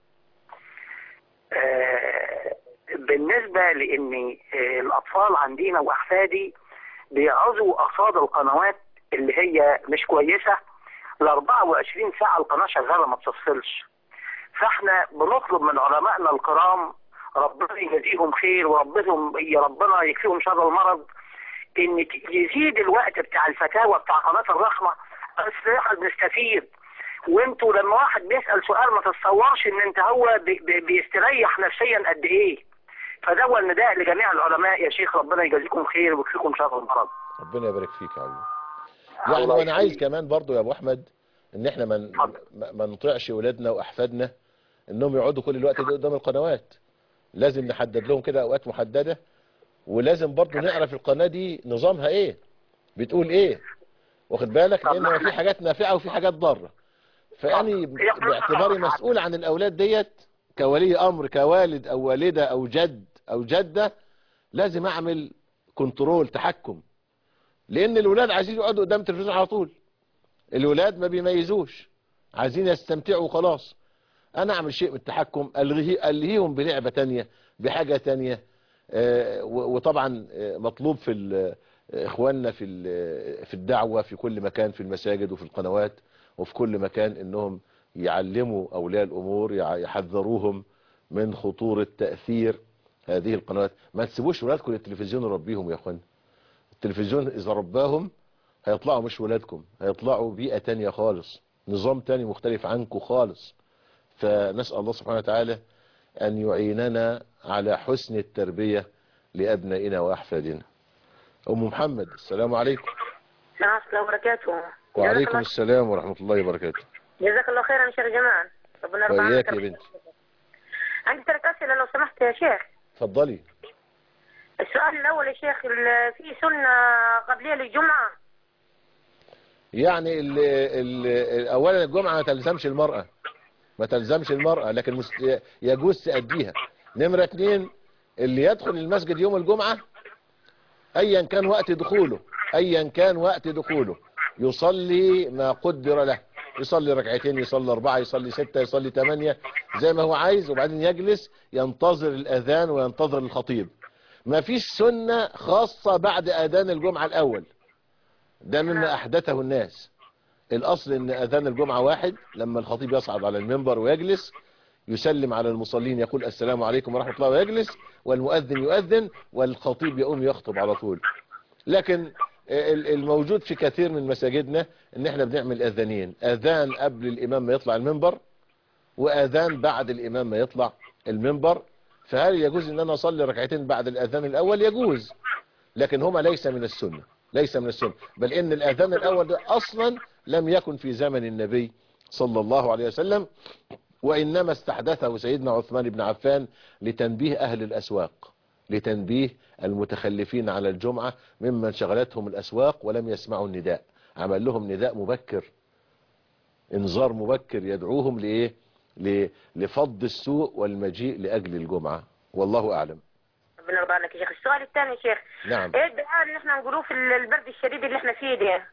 آه، بالنسبة لان آه، الاطفال عندنا واحفادي بيعظوا قصاد القنوات اللي هي مش كويسة ال 24 ساعه القناه شغاله ما بتفصلش فاحنا بنطلب من علمائنا الكرام ربنا يجزيهم خير وربهم يا ربنا يكفيهم شر المرض ان ت- يزيد الوقت بتاع الفتاوى بتاع قناه الرحمه بس احنا بنستفيد وانتوا لما واحد بيسال سؤال ما تتصورش ان انت هو بي بي بيستريح نفسيا قد ايه فده هو النداء لجميع العلماء يا شيخ ربنا يجازيكم خير ويكفيكم شر المرض ربنا يبارك فيك يا حبيبي الله يعني وانا يخليك. عايز كمان برضو يا ابو احمد ان احنا ما اتفضل. ما- ما نطيعش ولادنا واحفادنا انهم يقعدوا كل الوقت ده قدام القنوات لازم نحدد لهم كده اوقات محدده ولازم برضو نعرف القناه دي نظامها ايه بتقول ايه واخد بالك طب لان ما في احنا- حاجات نافعه وفي حاجات ضاره فاني طب، احنا- باعتباري مسؤول عن الاولاد ديت كولي امر كوالد او والده او جد او جده لازم اعمل كنترول تحكم لان الولاد عايزين يقعدوا قدام التلفزيون على طول الولاد ما بيميزوش عايزين يستمتعوا وخلاص انا اعمل شيء من التحكم الغيه الهيهم بلعبه تانية بحاجه تانية آه، و- وطبعا آه، مطلوب في ال- آه، اخواننا في ال- في الدعوه في كل مكان في المساجد وفي القنوات وفي كل مكان انهم يعلموا اولياء الامور يع- يحذروهم من خطوره تاثير هذه القنوات ما تسيبوش ولادكم للتلفزيون يربيهم يا اخوان التلفزيون اذا رباهم هيطلعوا مش ولادكم هيطلعوا بيئة تانية خالص نظام تاني مختلف عنكم خالص فنسأل الله سبحانه وتعالى أن يعيننا على حسن التربية لأبنائنا وأحفادنا أم محمد السلام عليكم السلام ورحمة الله وبركاته وعليكم السلام ورحمة الله وبركاته جزاك الله خيرا يا شيخ جمال ربنا يرضى وإياك عنك يا بنتي عندي ثلاث أسئلة لو سمحت يا شيخ اتفضلي السؤال الأول يا شيخ ال- في سنة قبلية للجمعة يعني ال ال أولا الجمعة ما تلزمش المرأة ما تلزمش المرأة لكن مست- يجوز تأديها نمرة اتنين اللي يدخل المسجد يوم الجمعة ايا كان وقت دخوله ايا كان وقت دخوله يصلي ما قدر له يصلي ركعتين يصلي اربعة يصلي ستة يصلي ثمانية زي ما هو عايز وبعدين يجلس ينتظر الاذان وينتظر الخطيب ما فيش سنة خاصة بعد اذان الجمعة الاول ده مما احدثه الناس الاصل ان اذان الجمعة واحد لما الخطيب يصعد على المنبر ويجلس يسلم على المصلين يقول السلام عليكم ورحمة الله ويجلس والمؤذن يؤذن والخطيب يقوم يخطب على طول لكن ال- الموجود في كثير من مساجدنا ان احنا بنعمل اذانين اذان قبل الامام ما يطلع المنبر واذان بعد الامام ما يطلع المنبر فهل يجوز ان انا اصلي ركعتين بعد الاذان الاول يجوز لكن هما ليس من السنة ليس من السنة بل ان الاذان الاول ده اصلا لم يكن في زمن النبي صلى الله عليه وسلم وإنما استحدثه سيدنا عثمان بن عفان لتنبيه أهل الأسواق لتنبيه المتخلفين على الجمعة ممن شغلتهم الأسواق ولم يسمعوا النداء عمل لهم نداء مبكر انذار مبكر يدعوهم لإيه ل- لفض السوء والمجيء لأجل الجمعة والله أعلم ربنا يرضى عنك يا شيخ السؤال الثاني يا شيخ نعم ايه الدعاء اللي احنا نقولوه في البرد الشديد اللي احنا فيه ده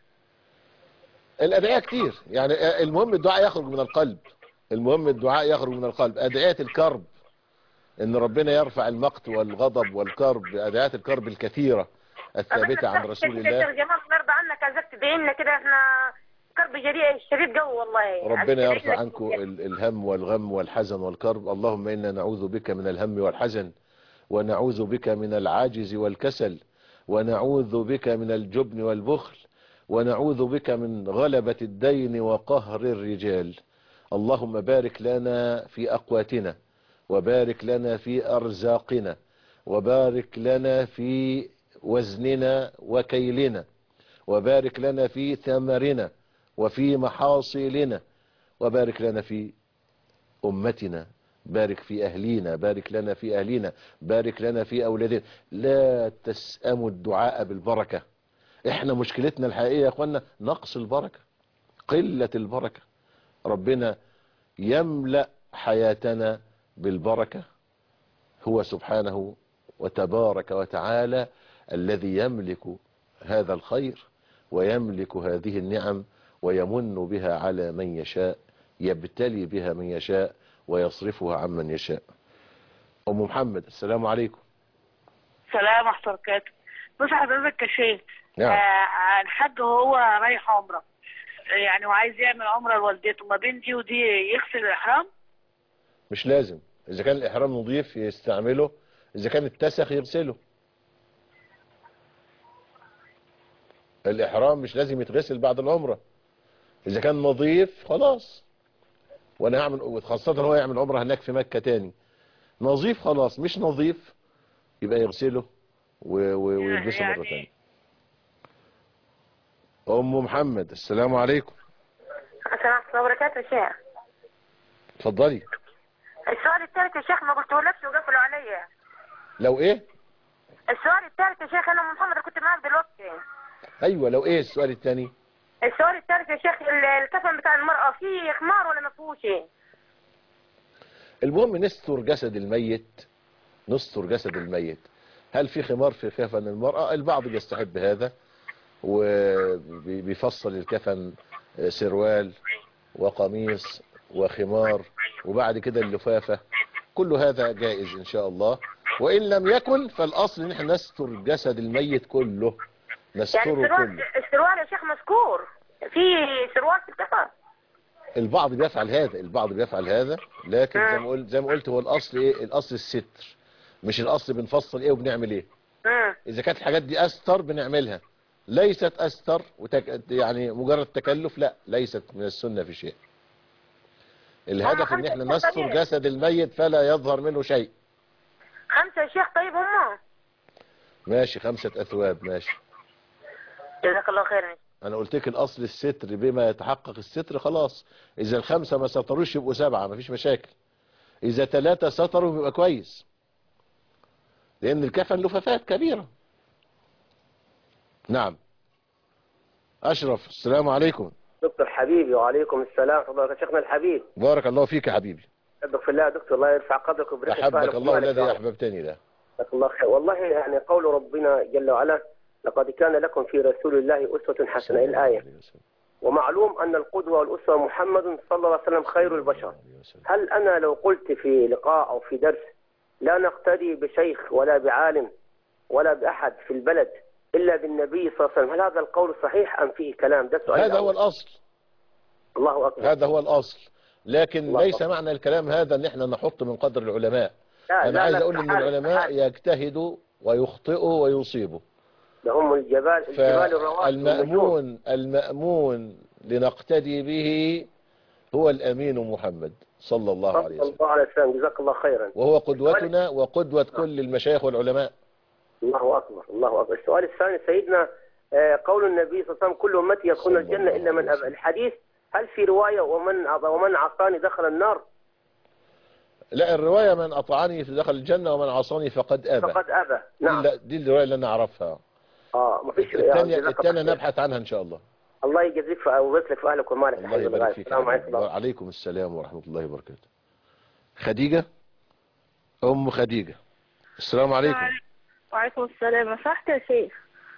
الأدعية كتير يعني المهم الدعاء يخرج من القلب المهم الدعاء يخرج من القلب أدعية الكرب ان ربنا يرفع المقت والغضب والكرب ادعيات الكرب الكثيرة الثابتة عن رسول يا الله شيخ جمال الله يرضى عنك عايزك تدعي لنا كده احنا كرب جديد شديد قوي والله ربنا عايزك يرفع تدعي لنا عنكم كده. ال- الهم والغم والحزن والكرب اللهم إنا نعوذ بك من الهم والحزن ونعوذ بك من العاجز والكسل ونعوذ بك من الجبن والبخل ونعوذ بك من غلبة الدين وقهر الرجال اللهم بارك لنا في أقواتنا وبارك لنا في أرزاقنا وبارك لنا في وزننا وكيلنا وبارك لنا في ثمرنا وفي محاصيلنا وبارك لنا في أمتنا بارك في أهلينا بارك لنا في أهلينا بارك لنا في أولادنا لا تسأموا الدعاء بالبركة احنا مشكلتنا الحقيقية يا اخوانا نقص البركة قلة البركة ربنا يملأ حياتنا بالبركة هو سبحانه وتبارك وتعالى الذي يملك هذا الخير ويملك هذه النعم ويمن بها على من يشاء يبتلي بها من يشاء ويصرفها عمن يشاء أم محمد السلام عليكم سلام ورحمة الله وبركاته بص حضرتك يا شيخ نعم. آه الحاج هو رايح عمرة يعني وعايز يعمل عمره لوالدته ما بين دي ودي يغسل الاحرام مش لازم اذا كان الاحرام نظيف يستعمله اذا كان اتسخ يغسله الاحرام مش لازم يتغسل بعد العمرة اذا كان نظيف خلاص وانا هعمل خاصة هو يعمل عمرة هناك في مكة تاني نظيف خلاص مش نظيف يبقى يغسله و- و- ويلبسه مرة يعني- تانية ام محمد السلام عليكم السلام ورحمة الله وبركاته يا شيخ اتفضلي السؤال الثالث يا شيخ ما قلتهولكش وقفلوا عليا لو ايه السؤال الثالث يا شيخ انا أم محمد كنت معاك دلوقتي ايوه لو ايه السؤال الثاني السؤال الثالث يا شيخ ال- الكفن بتاع المرأة فيه خمار ولا ما فيهوش المهم نستر جسد الميت نستر جسد الميت هل في خمار في كفن المرأة البعض بيستحب هذا وبيفصل الكفن سروال وقميص وخمار وبعد كده اللفافة كل هذا جائز ان شاء الله وان لم يكن فالاصل ان احنا نستر جسد الميت كله يعني نستره السروال كله السروال يا شيخ مذكور في سروال في الكفن البعض بيفعل هذا البعض بيفعل هذا لكن زي ما قلت زي ما قلت هو الاصل ايه الاصل الستر مش الاصل بنفصل ايه وبنعمل ايه مم. اذا كانت الحاجات دي استر بنعملها ليست استر وتك... يعني مجرد تكلف لا ليست من السنة في شيء الهدف ان احنا نستر جسد الميت فلا يظهر منه شيء خمسة يا شيخ طيب هم ماشي خمسة اثواب ماشي جزاك الله خير انا قلت لك الاصل الستر بما يتحقق الستر خلاص اذا الخمسة ما ستروش يبقوا سبعة مفيش مشاكل اذا ثلاثة ستروا يبقى كويس لان الكفن لفافات كبيرة نعم اشرف السلام عليكم دكتور حبيبي وعليكم السلام ورحمه الله وبركاته شيخنا الحبيب بارك الله فيك يا حبيبي أحبك في الله يا دكتور الله يرفع قدرك ويبارك في احبك أهلك الله ومالك الذي يا رب. احببتني له جزاك الله خير والله يعني قول ربنا جل وعلا لقد كان لكم في رسول الله أسوة حسنة الآية ومعلوم أن القدوة والأسوة محمد صلى الله عليه وسلم خير البشر هل أنا لو قلت في لقاء أو في درس لا نقتدي بشيخ ولا بعالم ولا بأحد في البلد إلا بالنبي صلى الله عليه وسلم هل هذا القول صحيح أم فيه كلام ده سؤال هذا هو الأول. الاصل الله أكبر هذا هو الاصل لكن الله ليس أكبر. معنى الكلام هذا ان احنا نحط من قدر العلماء لا انا لا عايز لا اقول ان استحالة، العلماء استحالة. يجتهدوا ويخطئوا ويصيبوا ده هم الجبال الجبال الرواسي والنجوم. فالمأمون المأمون لنقتدي به هو الأمين محمد صلى الله عليه صلى وسلم الله عليه وسلم جزاك الله خيرا وهو قدوتنا وقدوة كل المشايخ والعلماء الله أكبر الله أكبر السؤال الثاني سيدنا آه، قول النبي صلى الله عليه وسلم كل أمتي يدخلون صلى الجنة الله إلا من عليه أبى وسلم. الحديث هل في رواية ومن ومن عصاني دخل النار لا الرواية من أطعني دخل الجنة ومن عصاني فقد أبى فقد أبى دي, نعم لا- دي الرواية اللي أنا أعرفها اه ما فيش الثانية جزاك الثانية الله خير. نبحث عنها إن شاء الله الله يجزيك في- ويبارك لك في أهلك ومالك الله حبيبي يبارك الغالي. فيك السلام عليكم وعليكم السلام ورحمة الله وبركاته خديجة أم خديجة السلام عليكم وعليكم السلام لو سمحت يا شيخ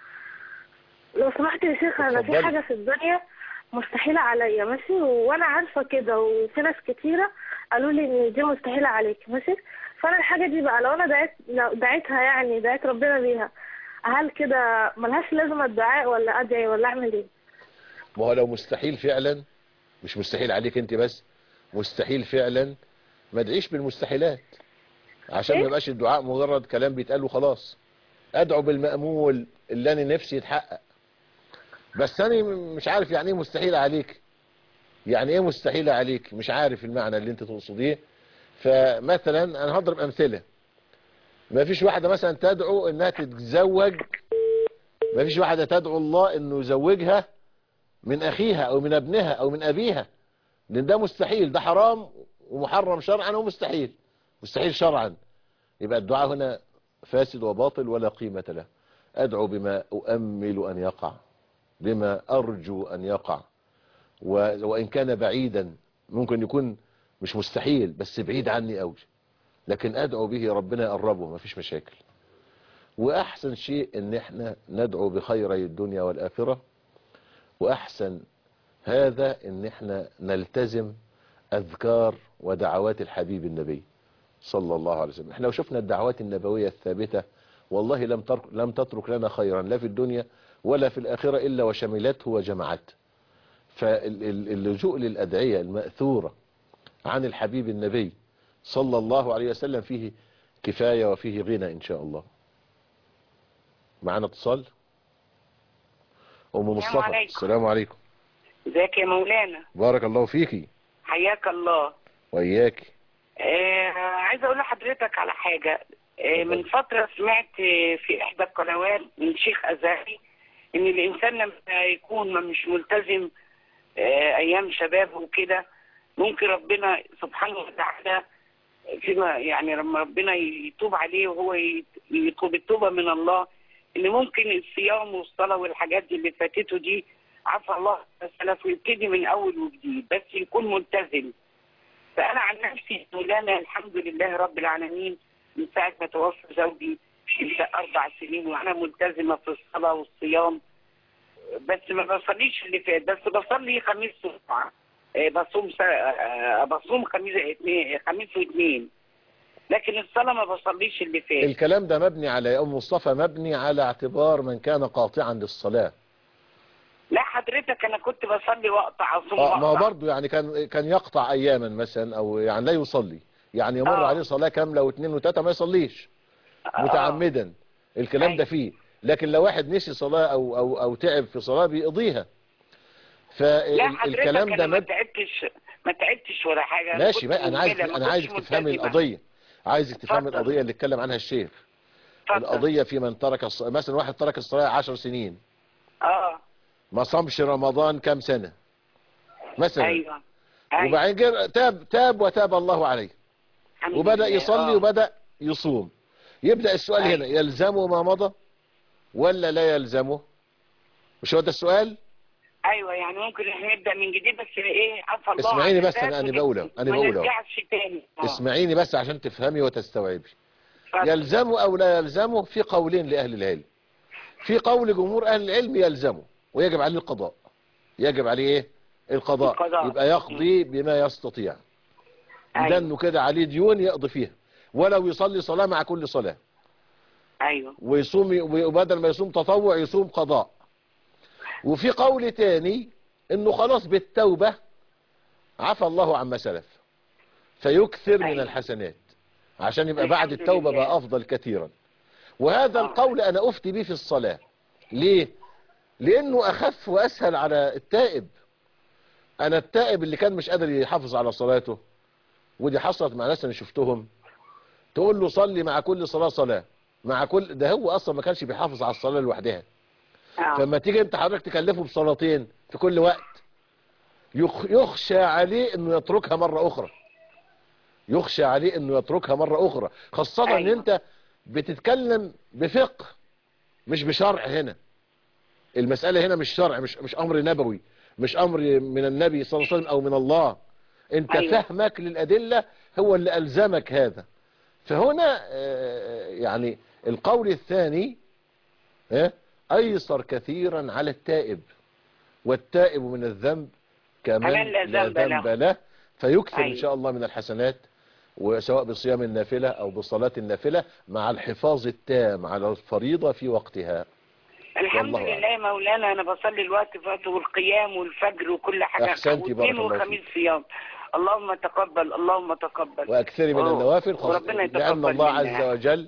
لو سمحت يا شيخ انا اتفضلي. في حاجة في الدنيا مستحيلة عليا ماشي وانا عارفة كده وفي ناس كتيرة قالوا لي ان دي مستحيلة عليك ماشي فانا الحاجة دي بقى لو انا دعيت لو دعيتها يعني دعيت ربنا بيها هل كده ملهاش لازمة الدعاء ولا ادعي ولا اعمل ايه ما هو لو مستحيل فعلا مش مستحيل عليك انت بس مستحيل فعلا ما ادعيش بالمستحيلات عشان ما إيه؟ يبقاش الدعاء مجرد كلام بيتقال وخلاص ادعو بالمأمول اللي انا نفسي يتحقق بس انا م- مش عارف يعني ايه مستحيل عليك يعني ايه مستحيل عليك مش عارف المعنى اللي انت تقصديه فمثلا انا هضرب امثله ما فيش واحده مثلا تدعو انها تتزوج ما فيش واحده تدعو الله انه يزوجها من اخيها او من ابنها او من ابيها لان ده مستحيل ده حرام ومحرم شرعا ومستحيل مستحيل شرعا يبقى الدعاء هنا فاسد وباطل ولا قيمة له ادعو بما اؤمل ان يقع بما ارجو ان يقع و- وان كان بعيدا ممكن يكون مش مستحيل بس بعيد عني قوي لكن ادعو به ربنا يقربه ما فيش مشاكل واحسن شيء ان احنا ندعو بخيري الدنيا والاخره واحسن هذا ان احنا نلتزم اذكار ودعوات الحبيب النبي صلى الله عليه وسلم احنا لو شفنا الدعوات النبوية الثابتة والله لم ترك لم تترك لنا خيرا لا في الدنيا ولا في الآخرة إلا وشملته وجمعته فاللجوء للأدعية المأثورة عن الحبيب النبي صلى الله عليه وسلم فيه كفاية وفيه غنى إن شاء الله معنا اتصال أم مصطفى عليكم. السلام عليكم ازيك يا مولانا بارك الله فيكي حياك الله وإياكي آه عايزه اقول لحضرتك على حاجه آه من فتره سمعت آه، في احدى القنوات من شيخ ازهري ان الانسان لما يكون ما مش ملتزم آه ايام شبابه وكده ممكن ربنا سبحانه وتعالى فيما يعني لما ربنا يتوب عليه وهو يت- يطلب التوبه من الله ان ممكن الصيام والصلاه والحاجات دي اللي فاتته دي عفى الله السلف ويبتدي من اول وجديد بس يكون ملتزم فانا عن نفسي مولانا الحمد لله رب العالمين من ساعه ما توفى زوجي في اربع سنين وانا ملتزمه في الصلاه والصيام بس ما بصليش اللي فات بس بصلي خميس وجمعه آه، بصوم سا... آه، بصوم خميس اثنين خميس واثنين لكن الصلاه ما بصليش اللي فات الكلام ده مبني على يا أم مصطفى مبني على اعتبار من كان قاطعا للصلاة لا حضرتك انا كنت بصلي واقطع اصوم اه ما هو واقطع برضه يعني كان كان يقطع اياما مثلا او يعني لا يصلي يعني يمر آه. عليه صلاه كامله واثنين وثلاثه ما يصليش متعمدا الكلام ده فيه لكن لو واحد نسي صلاه او او او تعب في صلاه بيقضيها لا حضرتك فالكلام ده انا ما مب... تعبتش ما تعبتش ولا حاجه أنا ماشي كنت بقى انا عايز مهملة، ما انا كنتش عايزك تفهمي ملتزمة. القضيه عايزك تفهمي اتفضل. القضيه اللي اتكلم عنها الشيخ اتفضل. القضيه في من ترك الص... مثلا واحد ترك الصلاه 10 سنين اه ما صامش رمضان كام سنه مثلا ايوه أيوة. وبعدين جر- تاب تاب وتاب الله عليه الحمد وبدأ لله. يصلي آه. وبدأ يصوم يبدأ السؤال أيوة. هنا يلزمه ما مضى ولا لا يلزمه مش هو ده السؤال ايوه يعني ممكن احنا نبدا من جديد بس ايه عفى الله اسمعيني عن بس الذات أنا- أنا ون- بقوله، أنا ما بقوله. نرجعش تاني آه. اسمعيني بس عشان تفهمي وتستوعبي اتفضل. يلزمه أو لا يلزمه في قولين لأهل العلم في قول جمهور أهل العلم يلزمه ويجب عليه القضاء يجب عليه إيه القضاء, القضاء. يبقى يقضي بما يستطيع أيوة. لأنه كده عليه ديون يقضي فيها ولو يصلي صلاة مع كل صلاة ايوه ويصوم وبدل ما يصوم تطوع يصوم قضاء وفي قول تاني انه خلاص بالتوبة عفى الله عما سلف فيكثر من أيوة. الحسنات عشان يبقى بعد الحمد التوبة لله. بقى افضل كثيرا وهذا آه. القول انا افتي به في الصلاة ليه لانه اخف واسهل على التائب انا التائب اللي كان مش قادر يحافظ على صلاته ودي حصلت مع ناس انا شفتهم تقول له صلي مع كل صلاة صلاة مع كل ده هو اصلا ما كانش بيحافظ على الصلاة لوحدها آه. فلما تيجي انت حضرتك تكلفه بصلاتين في كل وقت يخ- يخشى عليه انه يتركها مرة اخرى يخشى عليه انه يتركها مرة اخرى خاصة ان أيوة. انت بتتكلم بفقه مش بشرع هنا المسألة هنا مش شرع مش, مش امر نبوي مش امر من النبي صلى الله عليه وسلم او من الله انت أيوة. فهمك للأدلة هو اللي ألزمك هذا فهنا آه، يعني القول الثاني آه، أيسر كثيرا على التائب والتائب من الذنب كمن كمن لا لا ذنب ذنب له. له فيكثر إن أيوة. شاء الله من الحسنات وسواء بصيام النافلة أو بصلاة النافلة مع الحفاظ التام على الفريضة في وقتها الحمد والله لله يا مولانا انا بصلي الوقت فات والقيام والفجر وكل حاجه أحسنتي، بارك واثنين الله وخميس فيك. صيام اللهم تقبل اللهم تقبل وأكثر من أوه. النوافل خاصة وربنا يتقبل لأن الله منا. عز وجل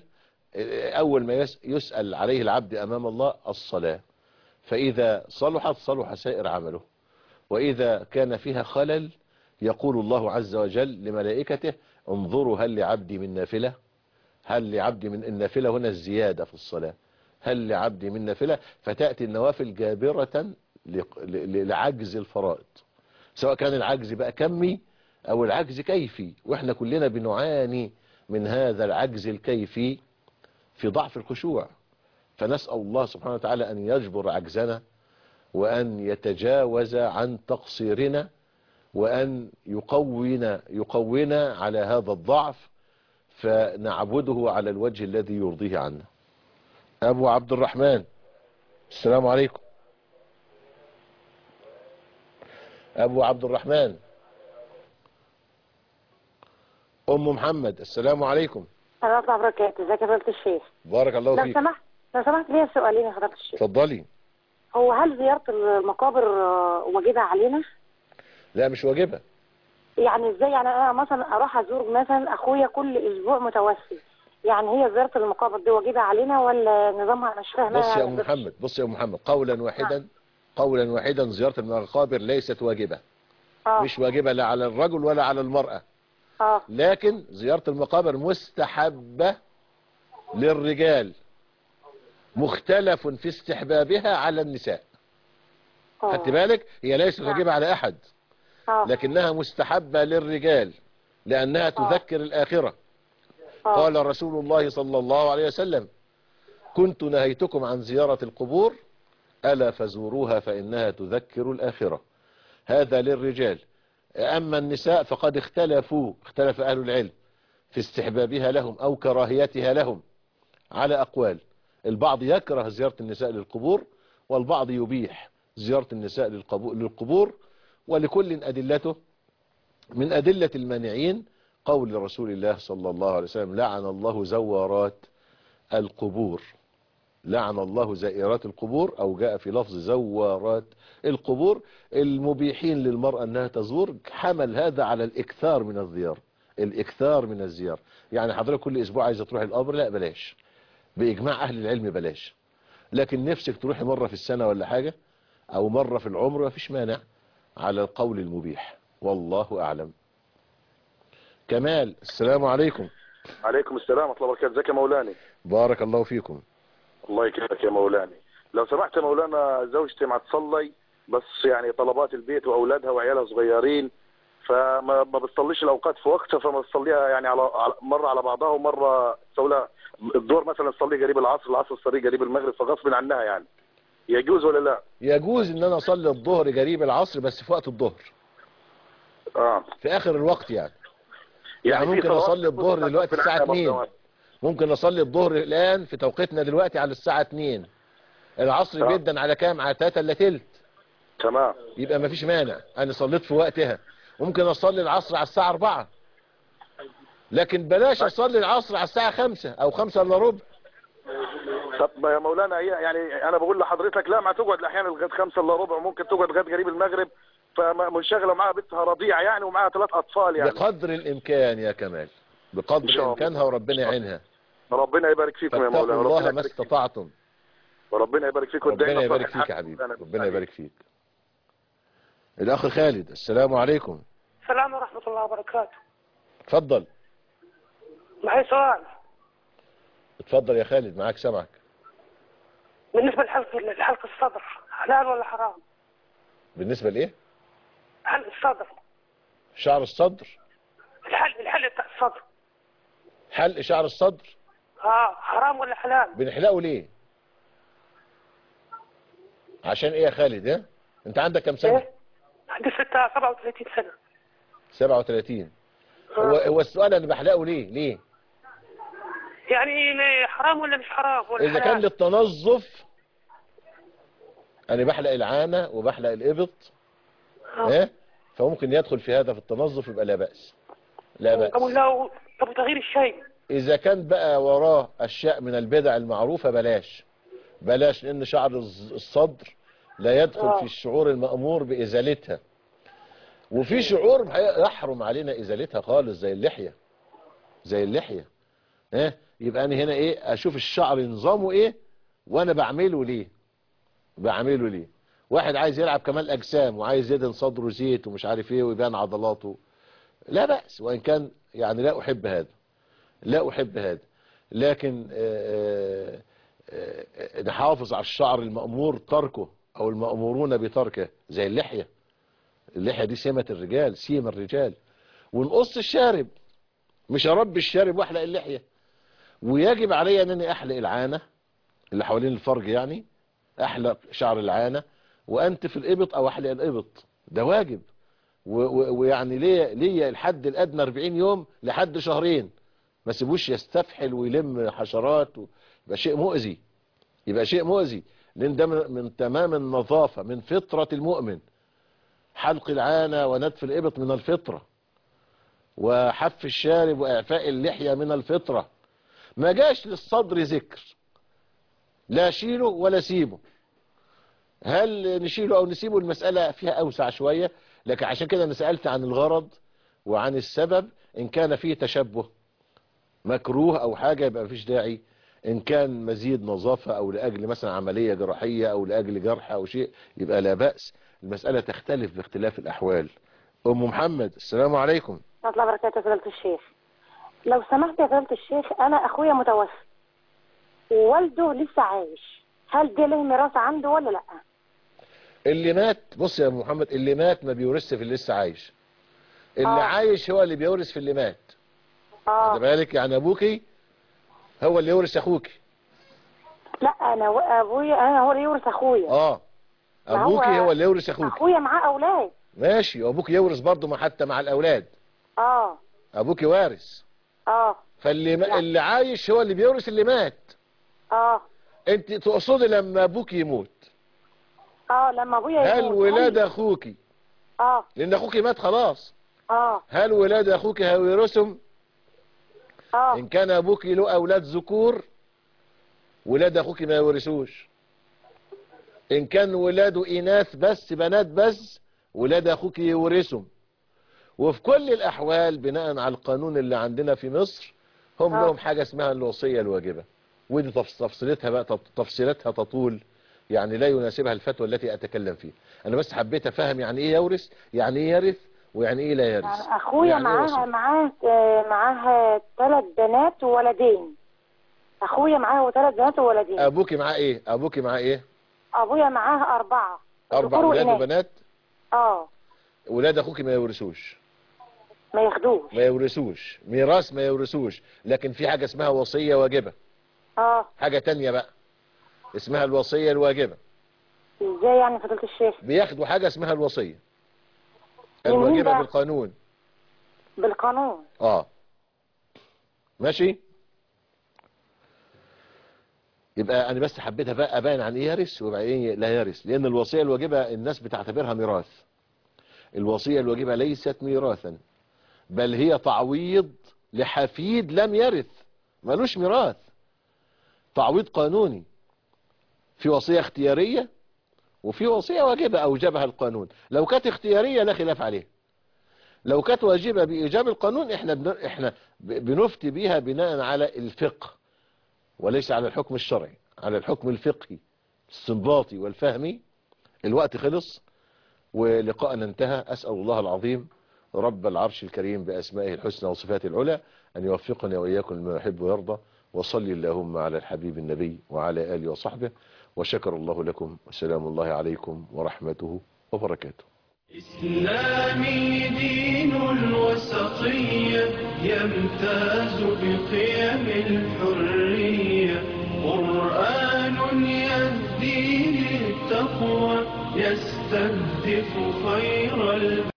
أول ما يس- يسأل عليه العبد أمام الله الصلاة فإذا صلحت صلح سائر عمله وإذا كان فيها خلل يقول الله عز وجل لملائكته انظروا هل لعبدي من نافلة هل لعبدي من النافلة هنا الزيادة في الصلاة هل لعبدي من نافلة فتأتي النوافل جابرة لق- ل- لعجز الفرائض سواء كان العجز بقى كمي او العجز كيفي واحنا كلنا بنعاني من هذا العجز الكيفي في ضعف الخشوع فنسأل الله سبحانه وتعالى ان يجبر عجزنا وان يتجاوز عن تقصيرنا وان يقوينا يقوينا على هذا الضعف فنعبده على الوجه الذي يرضيه عنا ابو عبد الرحمن السلام عليكم ابو عبد الرحمن ام محمد السلام عليكم ورحمة الله وبركاته ازيك يا فضيلة الشيخ بارك الله لو فيك سمحت لو سمحت ليا سؤالين يا فضيلة الشيخ اتفضلي هو هل زيارة المقابر آه، واجبة علينا؟ لا مش واجبة يعني ازاي يعني انا مثلا اروح ازور مثلا اخويا كل اسبوع متوفي يعني هي زيارة المقابر دي واجبة علينا ولا نظامها أنا مش فاهمة بص يا يعني أم محمد بص يا أم محمد قولا واحدا قولا واحدا زيارة المقابر ليست واجبة اه مش واجبة لا على الرجل ولا على المرأة اه لكن زيارة المقابر مستحبة للرجال مختلف في استحبابها على النساء خدت بالك هي ليست واجبة على أحد اه لكنها مستحبة للرجال لأنها تذكر الآخرة قال رسول الله صلى الله عليه وسلم كنت نهيتكم عن زيارة القبور ألا فزوروها فإنها تذكر الآخرة هذا للرجال أما النساء فقد اختلفوا اختلف أهل العلم في استحبابها لهم أو كراهيتها لهم على أقوال البعض يكره زيارة النساء للقبور والبعض يبيح زيارة النساء للقبو- للقبور ولكل أدلته من أدلة المانعين قول رسول الله صلى الله عليه وسلم لعن الله زوارات القبور لعن الله زائرات القبور أو جاء في لفظ زوارات القبور المبيحين للمرأة أنها تزور حمل هذا على الإكثار من الزيارة الإكثار من الزيارة يعني حضرتك كل أسبوع عايزة تروح القبر لا بلاش بإجماع أهل العلم بلاش لكن نفسك تروحي مرة في السنة ولا حاجة أو مرة في العمر ما فيش مانع على القول المبيح والله أعلم كمال السلام عليكم عليكم السلام ورحمة الله وبركاته ازيك يا مولاني بارك الله فيكم الله يكرمك يا مولاني لو سمحت يا مولانا زوجتي ما تصلي بس يعني طلبات البيت واولادها وعيالها صغيرين فما ما بتصليش الاوقات في وقتها فما بتصليها يعني على على- مره على بعضها ومره تسوي لها الدور مثلا تصلي قريب العصر العصر تصلي قريب المغرب فغصب عنها يعني يجوز ولا لا؟ يجوز ان انا اصلي الظهر قريب العصر بس في وقت الظهر اه في اخر الوقت يعني يعني في ممكن صلوات اصلي الظهر غصب دلوقتي الساعة عنها 2 برضه. ممكن اصلي الظهر الان في توقيتنا دلوقتي على الساعة 2 العصر بيدن على كام على 3 الا تلت تمام يبقى ما فيش مانع انا صليت في وقتها ممكن اصلي العصر على الساعة 4 لكن بلاش اصلي العصر على الساعة 5 او 5 الا ربع طب ما يا مولانا هي يعني انا بقول لحضرتك لا ما تقعد احيانا لغايه خمسة الا ربع ممكن تقعد لغايه قريب المغرب فمنشغله معاها بنتها رضيعه يعني ومعاها ثلاث اطفال يعني بقدر الامكان يا كمال بقدر إن شاء الله. امكانها وربنا يعينها ربنا يبارك فيكم يا فاتقوا مولانا الله ربنا ما يبارك فيك استطعتم وربنا يبارك فيكم ربنا دايما يبارك صالح فيك يا حق. حبيبي ربنا يبارك فيك الاخ خالد السلام عليكم السلام ورحمة الله وبركاته اتفضل معي سؤال اتفضل يا خالد معاك سمعك بالنسبة لحلق لحلق الصدر حلال ولا حرام؟ بالنسبة لايه حلق الصدر شعر الصدر الحلق الحلق بتاع الصدر حلق شعر الصدر اه حرام ولا حلال؟ بنحلقه ليه عشان ايه يا خالد ها انت عندك كم سنة إيه؟ عندي ستة 37 سنة 37 هو هو السؤال انا بحلقه ليه ليه يعني م- حرام ولا مش حرام ولا اذا كان حلال؟ للتنظف انا بحلق العانة وبحلق الابط ها فممكن يدخل في هذا في التنظف يبقى لا بأس لا بأس طب لو طب تغيير الشيء إذا كان بقى وراه أشياء من البدع المعروفة بلاش بلاش لأن شعر الز- الصدر لا يدخل آه. في الشعور المأمور بإزالتها وفي شعور يحرم علينا إزالتها خالص زي اللحية زي اللحية ها يبقى أنا هنا إيه أشوف الشعر نظامه إيه وأنا بعمله ليه بعمله ليه واحد عايز يلعب كمال أجسام وعايز يدهن صدره زيت ومش عارف إيه ويبان عضلاته لا بأس وإن كان يعني لا أحب هذا لا أحب هذا لكن آه، آه، آه، نحافظ على الشعر المأمور تركه أو المأمورون بتركه زي اللحية اللحية دي سمة الرجال سيمة الرجال ونقص الشارب مش أربي الشارب وأحلق اللحية ويجب علي أنني أحلق العانة اللي حوالين الفرج يعني أحلق شعر العانة وأنتف الإبط أو أحلق الإبط ده واجب و- و- ويعني ليه ليه الحد الأدنى 40 يوم لحد شهرين ما سيبوش يستفحل ويلم حشرات و- يبقى شيء مؤذي يبقى شيء مؤذي لان ده من من تمام النظافة من فطرة المؤمن حلق العانة ونتف الإبط من الفطرة وحف الشارب وإعفاء اللحية من الفطرة ما جاش للصدر ذكر لا شيله ولا سيبه هل نشيله او نسيبه المسألة فيها اوسع شوية لكن عشان كده انا سألت عن الغرض وعن السبب ان كان فيه تشبه مكروه او حاجة يبقى مفيش داعي ان كان مزيد نظافة او لاجل مثلا عملية جراحية او لاجل جرح او شيء يبقى لا بأس المسألة تختلف باختلاف الاحوال ام محمد السلام عليكم ورحمة الله وبركاته يا فضيلة الشيخ لو سمحت يا فضيلة الشيخ أنا أخويا متوفي ووالده لسه عايش هل ده له ميراث عنده ولا لأ؟ اللي مات بص يا أم محمد اللي مات ما بيورثش في اللي لسه عايش اللي آه. عايش هو اللي بيورث في اللي مات اه خد بالك يعني ابوكي هو اللي يورث اخوكي لا أنا و- أبويا أنا هو اللي يورث أخويا اه ما هو ابوكي هو اللي يورث اخوكي أخويا معاه أولاد ماشي وابوك يورث برضه ما حتى مع الاولاد اه ابوكي وارث اه فاللي ما اللي عايش هو اللي بيورث اللي مات اه انت تقصدي لما ابوك يموت اه لما أبويا هل يموت ولاد اخوكي اه لان اخوكي مات خلاص اه هل ولاد اخوك هيورثهم اه ان كان ابوك له اولاد ذكور ولاد اخوك ما يورثوش ان كان ولاده اناث بس بنات بس ولاد اخوك يورثهم وفي كل الاحوال بناء على القانون اللي عندنا في مصر هم آه. لهم حاجة اسمها الوصية الواجبة ودي تفص- تفصيلتها بقى تف- تفصيلتها تطول يعني لا يناسبها الفتوى التي اتكلم فيها انا بس حبيت افهم يعني ايه يورث يعني ايه يرث ويعني ايه لا يرث يعني أخويا ويعني إيه معاه وصية. معاه آه، معاه ثلاث بنات وولدين أخويا معاه ثلاث بنات وولدين ابوكي معاه ايه ابوكي معاه ايه أبويا معاه أربعة اربع ذكور ولاد وإناث. وبنات اه ولاد اخوك ما يورثوش ما ياخدوش ما يورثوش ميراث ما يورثوش لكن في حاجة اسمها وصية واجبة اه حاجة تانية بقى اسمها الوصية الواجبة ازاي يعني فضيلة الشيخ بياخدوا حاجة اسمها الوصية من مين الواجبة بقى؟ بالقانون بالقانون اه ماشي يبقى انا بس حبيت بقى ابان عن ايه يرث وبعدين لا يرث لان الوصية الواجبة الناس بتعتبرها ميراث الوصية الواجبة ليست ميراثا بل هي تعويض لحفيد لم يرث ملوش ميراث تعويض قانوني في وصية اختيارية وفي وصية واجبة اوجبها القانون لو كانت اختيارية لا خلاف عليها لو كانت واجبة بإيجاب القانون احنا بن... احنا ب- بنفتي بيها بناء على الفقه وليس على الحكم الشرعي على الحكم الفقهي السنباطي والفهمي الوقت خلص ولقاءنا انتهى أسأل الله العظيم رب العرش الكريم بأسمائه الحسنى وصفاته العلى أن يوفقنا وإياكم لما يحب ويرضى وصلي اللهم على الحبيب النبي وعلى آله وصحبه وشكر الله لكم وسلام الله عليكم ورحمته وبركاته إسلامي دين الوسطية يمتاز بقيم الحرية قرآن يهدي للتقوى يستهدف خير البشر